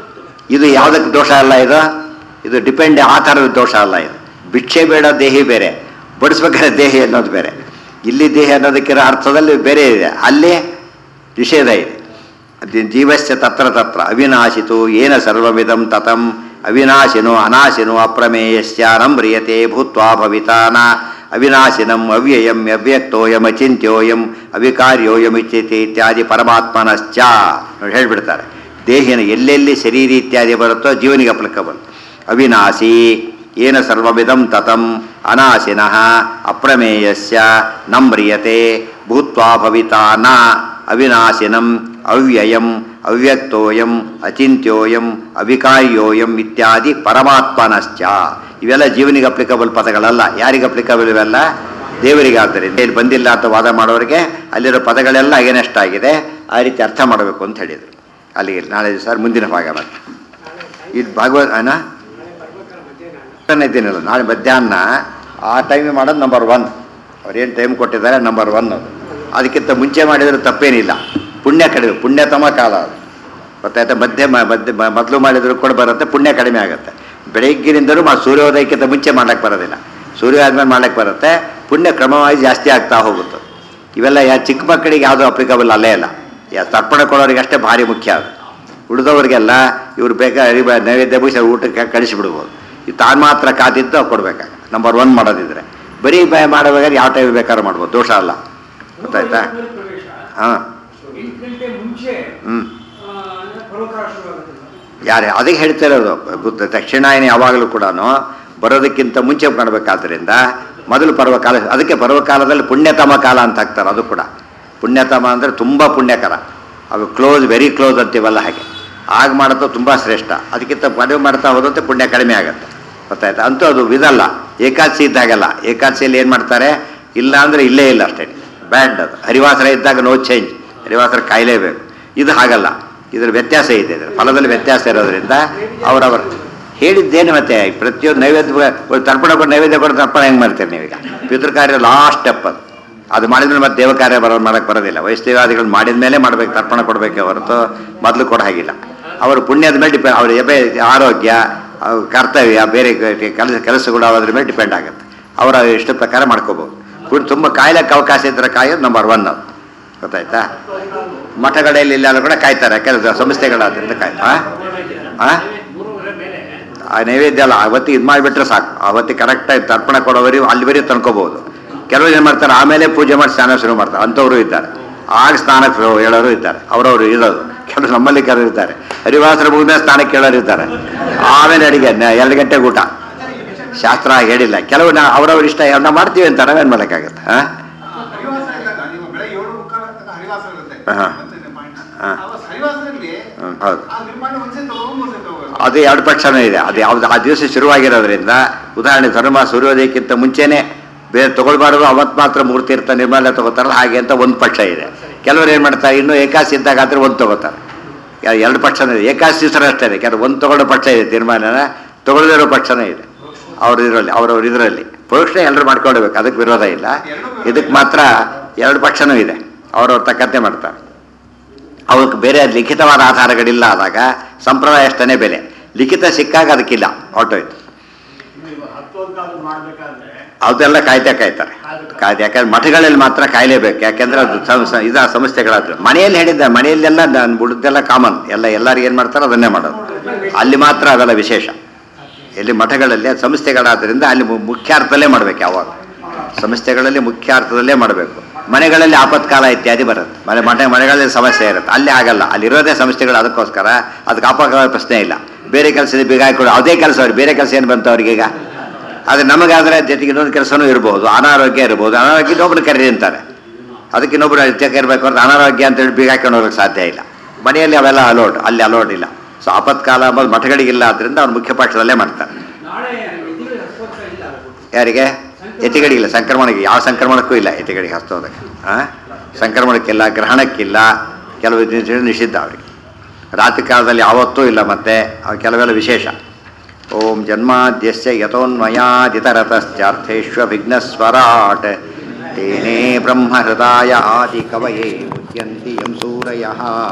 ಇದು ಯಾವುದಕ್ಕೆ ದೋಷ ಅಲ್ಲ ಇದು ಇದು ಡಿಪೆಂಡ್ ಆ ಥರದ ದೋಷ ಅಲ್ಲ ಇದು ಭಿಕ್ಷೆ ಬೇಡ ದೇಹಿ ಬೇರೆ ಬಡಿಸ್ಬೇಕಾದ್ರೆ ದೇಹಿ ಅನ್ನೋದು ಬೇರೆ ಇಲ್ಲಿ ದೇಹ ಅನ್ನೋದಕ್ಕಿರೋ ಅರ್ಥದಲ್ಲಿ ಬೇರೆ ಇದೆ ಅಲ್ಲಿ ನಿಷೇಧ ಇದೆ ಅದ್ ಜೀವಸ್ಯ ತತ್ರ ತತ್ರ ಅವಿನಾಶಿತು ಏನ ಸರ್ವವಿಧಂ ತತಂ ಅವಿನಾಶಿನೋ ಅನಾಶಿನೋ ಅಪ್ರಮೇಯಸ್ಯ ನಂಬ್ರಿಯತೆ ಭೂತ್ವಾ ಭವಿತಾನ ಅವಿನಾಶಿನಂ ಅವ್ಯಯಂ ಅವ್ಯಕ್ತೋಯಂ ಅಚಿಂತ್ಯೋಯಂ ಅವಿಕಾರ್ಯೋಯಂ ಇಚ್ಯತೆ ಇತ್ಯಾದಿ ಪರಮಾತ್ಮನಶ್ಚ ನೋಡಿ ಹೇಳ್ಬಿಡ್ತಾರೆ ದೇಹಿನ ಎಲ್ಲೆಲ್ಲಿ ಶರೀರ ಇತ್ಯಾದಿ ಬರುತ್ತೋ ಜೀವನಿಗೆ ಅಪ್ಲಿಕಬಲ್ ಅವಿನಾಶಿ ಏನ ಸರ್ವವಿಧಂ ತತಂ ಅನಾಶಿನಃ ಅಪ್ರಮೇಯಸ್ಯ ನಂಬ್ರಿಯತೆ ಭೂತ್ವಾ ಭವಿತಾ ನ ಅವಿನಾಶಿನಂ ಅವ್ಯಯಂ ಅವ್ಯಕ್ತೋಯಂ ಅಚಿಂತ್ಯೋಯಂ ಅವಿಕಾರ್ಯೋಯಂ ಇತ್ಯಾದಿ ಪರಮಾತ್ಮನಶ್ಚ ಇವೆಲ್ಲ ಜೀವನಿಗೆ ಅಪ್ಲಿಕಬಲ್ ಪದಗಳಲ್ಲ ಯಾರಿಗೆ ಅಪ್ಲಿಕಬಲ್ ಇವೆಲ್ಲ ದೇವರಿಗೆ ಆದ್ದರಿಂದ ಏನು ಬಂದಿಲ್ಲ ಅಂತ ವಾದ ಮಾಡೋರಿಗೆ ಅಲ್ಲಿರೋ ಪದಗಳೆಲ್ಲ ಅಗೇನೆಸ್ಟ್ ಆಗಿದೆ ಆ ರೀತಿ ಅರ್ಥ ಮಾಡಬೇಕು ಅಂತ ಹೇಳಿದರು ಅಲ್ಲಿಗೆ ನಾಳೆ ಸರ್ ಮುಂದಿನ ಭಾಗ ಮತ್ತೆ ಇದು ಭಾಗವತ್ ಅಣ್ಣ ಇದ್ದೀನಲ್ಲ ನಾಳೆ ಮಧ್ಯಾಹ್ನ ಆ ಟೈಮ್ ಮಾಡೋದು ನಂಬರ್ ಒನ್ ಅವ್ರೇನು ಟೈಮ್ ಕೊಟ್ಟಿದ್ದಾರೆ ನಂಬರ್ ಒನ್ ಅದು ಅದಕ್ಕಿಂತ ಮುಂಚೆ ಮಾಡಿದರೆ ತಪ್ಪೇನಿಲ್ಲ ಪುಣ್ಯ ಕಡಿಮೆ ಪುಣ್ಯತಮ ಕಾಲ ಅದು ಗೊತ್ತಾಯ್ತಾ ಮಧ್ಯೆ ಮ- ಮಧ್ಯೆ ಮ- ಮೊದಲು ಮಾಡಿದ್ರು ಕೂಡ ಬರುತ್ತೆ ಪುಣ್ಯ ಕಡಿಮೆ ಆಗುತ್ತೆ ಬೆಳಗ್ಗಿನಿಂದಲೂ ಮಾ ಸೂರ್ಯೋದಯಕ್ಕಿಂತ ಮುಂಚೆ ಮಾಡ್ಲಿಕ್ಕೆ ಬರೋದಿಲ್ಲ ಸೂರ್ಯ ಆದ್ಮೇಲೆ ಮಾಡ್ಲಿಕ್ಕೆ ಬರುತ್ತೆ ಪುಣ್ಯ ಕ್ರಮವಾಗಿ ಜಾಸ್ತಿ ಆಗ್ತಾ ಹೋಗುತ್ತೆ ಇವೆಲ್ಲ ಯಾ ಚಿಕ್ಕ ಮಕ್ಕಳಿಗೆ ಯಾವುದೂ ಅಪ್ಲಿಕಬಲ್ ಅಲ್ಲೇ ಇಲ್ಲ ಯಾ ತರ್ಪಣ ಕೊಡೋರಿಗೆ ಅಷ್ಟೇ ಭಾರಿ ಮುಖ್ಯ ಅದು ಉಳಿದವರಿಗೆಲ್ಲ ಇವ್ರು ಬೇಕಾ ಅರಿಬ ನೈವೇದ್ಯ ಮುಗಿಸಿ ಊಟಕ್ಕೆ ಕಳಿಸಿಬಿಡ್ಬೋದು ಇದು ತಾನು ಮಾತ್ರ ಕಾದಿದ್ದು ಕೊಡ್ಬೇಕಾಗ ನಂಬರ್ ಒನ್ ಮಾಡೋದಿದ್ರೆ ಬರೀ ಬ- ಮಾಡಬೇಕಾದ್ರೆ ಯಾವ ಟೈಮ್ ಬೇಕಾದ್ರೂ ಮಾಡ್ಬೋದು ದೋಷ ಅಲ್ಲ ಗೊತ್ತಾಯ್ತಾ ಮೂರು ಪ್ರವೇಶ ಹಾಂ ಎಂಟು ಗಂಟೆ ಮುಂಚೆ ಹ್ಞೂ ಆ, ಅಂದ್ರೆ ಪರ್ವಕಾಲ ಶುರುವಾಗುತ್ತಲ್ಲ ಯಾರೇ ಅದಕ್ಕೆ ಹೇಳ್ತಿರೋದು ಬುದ್ಧ ದಕ್ಷಿಣಾಯನ ಯಾವಾಗಲೂ ಕೂಡ ಬರೋದಕ್ಕಿಂತ ಮುಂಚೆ ಮಾಡಬೇಕಾದ್ರಿಂದ ಮೊದಲು ಪರ್ವಕಾಲ ಅದಕ್ಕೆ ಪರ್ವಕಾಲದಲ್ಲಿ ಪುಣ್ಯತಮ ಕಾಲ ಅಂತ ಹಾಕ್ತಾರೆ ಅದು ಕೂಡ ಪುಣ್ಯತಮ ಅಂದರೆ ತುಂಬ ಪುಣ್ಯಕರ ಅವು ಕ್ಲೋಸ್ ವೆರಿ ಕ್ಲೋಸ್ ಅಂತೀವಲ್ಲ ಹಾಗೆ ಆಗ ಮಾಡೋದು ತುಂಬ ಶ್ರೇಷ್ಠ ಅದಕ್ಕಿಂತ ಮದುವೆ ಮಾಡ್ತಾ ಹೋದಂತೆ ಪುಣ್ಯ ಕಡಿಮೆ ಆಗುತ್ತೆ ಗೊತ್ತಾಯ್ತಾ ಅಂತೂ ಅದು ಇದಲ್ಲ ಏಕಾದಶಿ ಇದ್ದಾಗಲ್ಲ ಏಕಾದಶಿಯಲ್ಲಿ ಏನು ಮಾಡ್ತಾರೆ ಇಲ್ಲ ಅಂದರೆ ಇಲ್ಲೇ ಇಲ್ಲ ಅಷ್ಟೇ ಬ್ಯಾಡ್ ಅದು ಹರಿವಾಸರ ಇದ್ದಾಗ ನೋ ಚೇಂಜ್ ಹರಿವಾಸರ ಕಾಯಲೇಬೇಕು ಇದು ಹಾಗಲ್ಲ ಇದ್ರ ವ್ಯತ್ಯಾಸ ಇದೆ ಇದ್ರ ಫಲದಲ್ಲಿ ವ್ಯತ್ಯಾಸ ಇರೋದ್ರಿಂದ ಅವರವರ ಹೇಳಿದ್ದೇನು ಮತ್ತೆ ಪ್ರತಿಯೊಂದು ನೈವೇದ್ಯ ಒಂದು ತರ್ಪಣ ಕೊಟ್ಟು ನೈವೇದ್ಯ ಕೊಟ್ಟು ತರ್ಪಣ ಹೆಂಗೆ ಮಾಡ್ತೀರಿ ನೀವೀಗ ಪಿತೃಕಾರ್ಯ ಲಾಸ್ಟ್ ಸ್ಟೆಪ್ ಅದು ಅದು ಮಾಡಿದ್ಮೇಲೆ ಮತ್ತೆ ದೇವ ಕಾರ್ಯ ಬರೋ ಮಾಡಕ್ಕೆ ಬರೋದಿಲ್ಲ ವೈಷ್ಣವಾದಿಗಳು ಮಾಡಿದ ಮೇಲೆ ಮಾಡ್ಬೇಕು ತರ್ಪಣ ಕೊಡಬೇಕೆ ಹೊರತು ಮೊದಲು ಕೊಡ ಹಾಗಿಲ್ಲ ಅವರು ಪುಣ್ಯದ ಮೇಲೆ ಡಿಪೆಂಡ್ ಅವ್ರ ಎಬೆ ಆರೋಗ್ಯ ಅವ್ರ ಕರ್ತವ್ಯ ಬೇರೆ ಕೆಲಸ ಕೆಲಸಗಳು ಅದ್ರ ಮೇಲೆ ಡಿಪೆಂಡ್ ಆಗುತ್ತೆ ಅವರ ಇಷ್ಟ ಪ್ರಕಾರ ಮಾಡ್ಕೋಬೋದು ಪುಣ್ಯ ತುಂಬ ಕಾಯ್ಲಕ್ಕೆ ಅವಕಾಶ ಇದ್ದರೆ ಕಾಯೋದು ನಂಬರ್ ಒನ್ ಅದು ಗೊತ್ತಾಯ್ತಾ ಮಠಗಳಲ್ಲಿ ಇಲ್ಲೆಲ್ಲ ಕೂಡ ಕಾಯ್ತಾರೆ ಕೆಲಸ ಸಂಸ್ಥೆಗಳಾದ್ರಿಂದ ಕಾಯ್ತಾ ಆ? ಮೂರುವರೆ ಮೇಲೆ ಆ ನೈವೇದ್ಯ ಅಲ್ಲ ಅವತ್ತಿಗೆ ಇದು ಮಾಡಿಬಿಟ್ರೆ ಸಾಕು ಅವತ್ತಿಗೆ ಕರೆಕ್ಟಾಗಿ ತರ್ಪಣ ಕೊಡೋವರೆಗೂ ಅಲ್ಲಿವರೆಗೂ ತಂದ್ಕೋಬಹುದು ಕೆಲವರು ಏನು ಮಾಡ್ತಾರೆ ಆಮೇಲೆ ಪೂಜೆ ಮಾಡಿ ಸ್ನಾನ ಶುರು ಮಾಡ್ತಾರೆ ಅಂಥವರು ಇದ್ದಾರೆ ಆಗ ಸ್ನಾನಕ್ಕೆ ಶುರು ಹೇಳೋರು ಇದ್ದಾರೆ ಅವರವರು ಇರೋದು ಕೆಲವರು ನಮ್ಮಲ್ಲಿ ಕೆಲವರು ಇದ್ದಾರೆ ಹರಿವಾಸರ ಮುಗಿದ ಸ್ನಾನಕ್ಕೆ ಹೇಳೋರು ಇದ್ದಾರೆ ಆಮೇಲೆ ಅಡಿಗೆ ನ- ಎರಡು ಗಂಟೆಗೆ ಊಟ ಶಾಸ್ತ್ರ ಹಾಗೆ ಹೇಳಿಲ್ಲ ಕೆಲವು ನಾ ಅವ್ರವ್ರ ಇಷ್ಟ ನಾವು ಮಾಡ್ತೀವಿ ಅಂತ ನಾವೇನು ಮಾಡೋಕ್ಕಾಗತ್ತೆ ಹಾಂ ಹರಿವಾಸ ಇದ್ದಾಗ ನೀವು ಬೆಳಗ್ಗೆ ಏಳು ಮುಕ್ಕಾಲ ತನಕ ಹರಿವಾಸ ಇರುತ್ತೆ ಹಾ. ಮತ್ತೆ point. ಹಾ. ಅವಾಗ ಹರಿವಾಸದಲ್ಲಿ ಹ್ಮ್, ಹೌದು ಆ ನಿರ್ಮಾಣ ಒಂದ್ಸತಿ ತಗೊಂಡು ಒಂದ್ಸತಿ ತಗೋಬೇಕು ಅದು ಎರಡು ಪಕ್ಷನೂ ಇದೆ ಅದು ಯಾವ್ದು ಆ ದಿವಸ ಶುರುವಾಗಿರೋದ್ರಿಂದ ಉದಾಹರಣೆ ಧರ್ಮ ಸೂರ್ಯೋದಯಕ್ಕಿಂತ ಮುಂಚೆನೆ ಬೇರೆ ತಗೊಳ್ಬಾರ್ದು ಅವತ್ತು ಮಾತ್ರ ಮೂರ್ತಿ ಇರ್ತ ನಿರ್ಮಾಲ ತಗೋತಾರಲ್ಲ ಹಾಗೆ ಅಂತ ಒಂದು ಪಕ್ಷ ಇದೆ ಕೆಲವರು ಏನು ಮಾಡ್ತಾರೆ ಇನ್ನೂ ಏಕಾಸಿ ಇದ್ದಾಗ ಆದ್ರೆ ಒಂದು ತಗೋತಾರೆ ಯಾ- ಎರಡು ಪಕ್ಷನೂ ಇದೆ ಏಕಾಸಿ ದಿವಸ ಅಷ್ಟೇ ಇದೆ ಕೆಲವು ಒಂದು ತಗೊಳ್ಳೋ ಪಕ್ಷ ಇದೆ ತೀರ್ಮಾನನ ತಗೊಳ್ಳದೇ ಇರೋ ಪಕ್ಷನೇ ಇದೆ ಅವ್ರ ಇದರಲ್ಲಿ ಅವ್ರವ್ರ ಇದರಲ್ಲಿ ಪರೋಕ್ಷ ಎಲ್ಲರೂ ಮಾಡ್ಕೊಳ್ಬೇಕು ಅದಕ್ಕೆ ವಿರೋಧ ಇಲ್ಲ ಇದಕ್ಕೆ ಮಾತ್ರ ಎರಡು ಪಕ್ಷನೂ ಇದೆ ಅವ್ರವ್ರ ತಕ್ಕಂತೆ ಮಾಡ್ತಾರೆ ಅವಕ್ಕೆ ಬೇರೆ ಲಿಖಿತವಾದ ಆಧಾರಗಳಿಲ್ಲ ಆದಾಗ ಸಂಪ್ರದಾಯ ಅಷ್ಟೇ ಬೆಲೆ ಲಿಖಿತ ಸಿಕ್ಕಾಗ ಅದಕ್ಕಿಲ್ಲ ಹೊರಟೋಯ್ತು ಅದೆಲ್ಲ ಕಾಯ್ದೆ ಕಾಯ್ತಾರೆ ಕಾಯ್ದೆ ಯಾಕಂದ್ರೆ ಮಠಗಳಲ್ಲಿ ಮಾತ್ರ ಕಾಯ್ಲೇಬೇಕು ಯಾಕೆಂದ್ರೆ ಅದು ಸಂ- ಸ- ಇದ ಸಂಸ್ಥೆಗಳಾದ್ರು ಮನೆಯಲ್ಲಿ ಹೇಳಿದ್ದೆ ಮನೆಯಲ್ಲೆಲ್ಲ ನಾನು ಉಳಿದೆಲ್ಲ ಕಾಮನ್ ಎಲ್ಲ ಎಲ್ಲರೂ ಏನು ಮಾಡ್ತಾರೋ ಅದನ್ನೇ ಮಾಡೋದು ಅಲ್ಲಿ ಮಾತ್ರ ಅವೆಲ್ಲ ವಿಶೇಷ ಎಲ್ಲಿ ಮಠಗಳಲ್ಲಿ ಅದು ಸಂಸ್ಥೆಗಳಾದ್ರಿಂದ ಅಲ್ಲಿ ಮು- ಮುಖ್ಯಾರ್ಥದಲ್ಲೇ ಮಾಡ್ಬೇಕು ಯಾವಾಗ ಸಂಸ್ಥೆಗಳಲ್ಲಿ ಮುಖ್ಯಾರ್ಥದಲ್ಲೇ ಮಾಡಬೇಕು ಮನೆಗಳಲ್ಲಿ ಆಪತ್ಕಾಲ ಇತ್ಯಾದಿ ಬರುತ್ತೆ ಮನೆ ಮನೆ ಮನೆಗಳಲ್ಲಿ ಸಮಸ್ಯೆ ಇರುತ್ತೆ ಅಲ್ಲಿ ಆಗಲ್ಲ ಅಲ್ಲಿರೋದೇ ಸಂಸ್ಥೆಗಳು ಅದಕ್ಕೋಸ್ಕರ ಅದಕ್ಕೆ ಆಪತ್ಕಾಲ ಪ್ರಶ್ನೆ ಇಲ್ಲ ಬೇರೆ ಕೆಲಸದ ಬೀಗ ಹಾಕೊಡು ಅದೇ ಕೆಲಸ ಅವ್ರಿಗೆ ಬೇರೆ ಕೆಲಸ ಏನು ಬಂತು ಅವ್ರಿಗೆ ಈಗ ಆದರೆ ನಮಗಾದ್ರೆ ಜೊತೆಗೆ ಇನ್ನೊಂದು ಕೆಲಸನೂ ಇರ್ಬೋದು ಅನಾರೋಗ್ಯ ಇರ್ಬೋದು ಅನಾರೋಗ್ಯ ಇನ್ನೊಬ್ರು ಕರೀರಿ ಅಂತಾರೆ ಅದಕ್ಕೆ ಇನ್ನೊಬ್ರು ಎಚ್ಚರಿಕೆ ಇರಬೇಕು ಅಂತ ಅನಾರೋಗ್ಯ ಅಂತೇಳಿ ಬೀಗ ಹಾಕೊಂಡು ಹೋಗಕ್ಕೆ ಸಾಧ್ಯ ಇಲ್ಲ ಮನೆಯಲ್ಲಿ ಅವೆಲ್ಲ ಅಲೋಡ್ ಅಲ್ಲಿ ಅಲೋಡ್ ಇಲ್ಲ ಸೊ ಆಪತ್ಕಾಲ ಅಂಬೋದು ಮಠಗಳಿಗಿಲ್ಲ ಆದ್ರಿಂದ ಅವ್ರು ಮುಖ್ಯ ಪಾಠದಲ್ಲೇ ಮಾಡ್ತಾರೆ ನಾಳೆ ಎದುರು ಹಸ್ತೋತ್ಸವ ಇಲ್ಲ ಯಾರಿಗೆ ಯತಿಗಳಿಗಿಲ್ಲ ಸಂಕ್ರಮಣಕ್ಕೆ ಯಾವ ಸಂಕ್ರಮಣಕ್ಕೂ ಇಲ್ಲ ಯತಿಗಳಿಗೆ ಹಸ್ತೋದಕ್ಕೆ ಆ ಸಂಕ್ರಮಣಕ್ಕಿಲ್ಲ ಗ್ರಹಣಕ್ಕಿಲ್ಲ ಕೆಲವು ದಿನ ನಿಷಿದ್ಧ ಅವರಿಗೆ ರಾತ್ರಿ ಕಾಲದಲ್ಲಿ ಯಾವತ್ತೂ ಇಲ್ಲ ಮತ್ತೆ ಅವು ಕೆಲವೆಲ್ಲ ವಿಶೇಷ ಓಂ ಜನ್ಮಾದ್ಯಸ್ಯ ಯಥೋನ್ಮಯಾದಿತರತಶ್ಚಾರ್ಥೇಷ್ವಭಿಘ್ನಸ್ವರಾಟ್ ತೇನೇ ಬ್ರಹ್ಮ ಹೃದಯ ಆದಿ ಕವಯೇ ಮುಚ್ಯಂತಿ ಯಂ ಸೂರಯಃ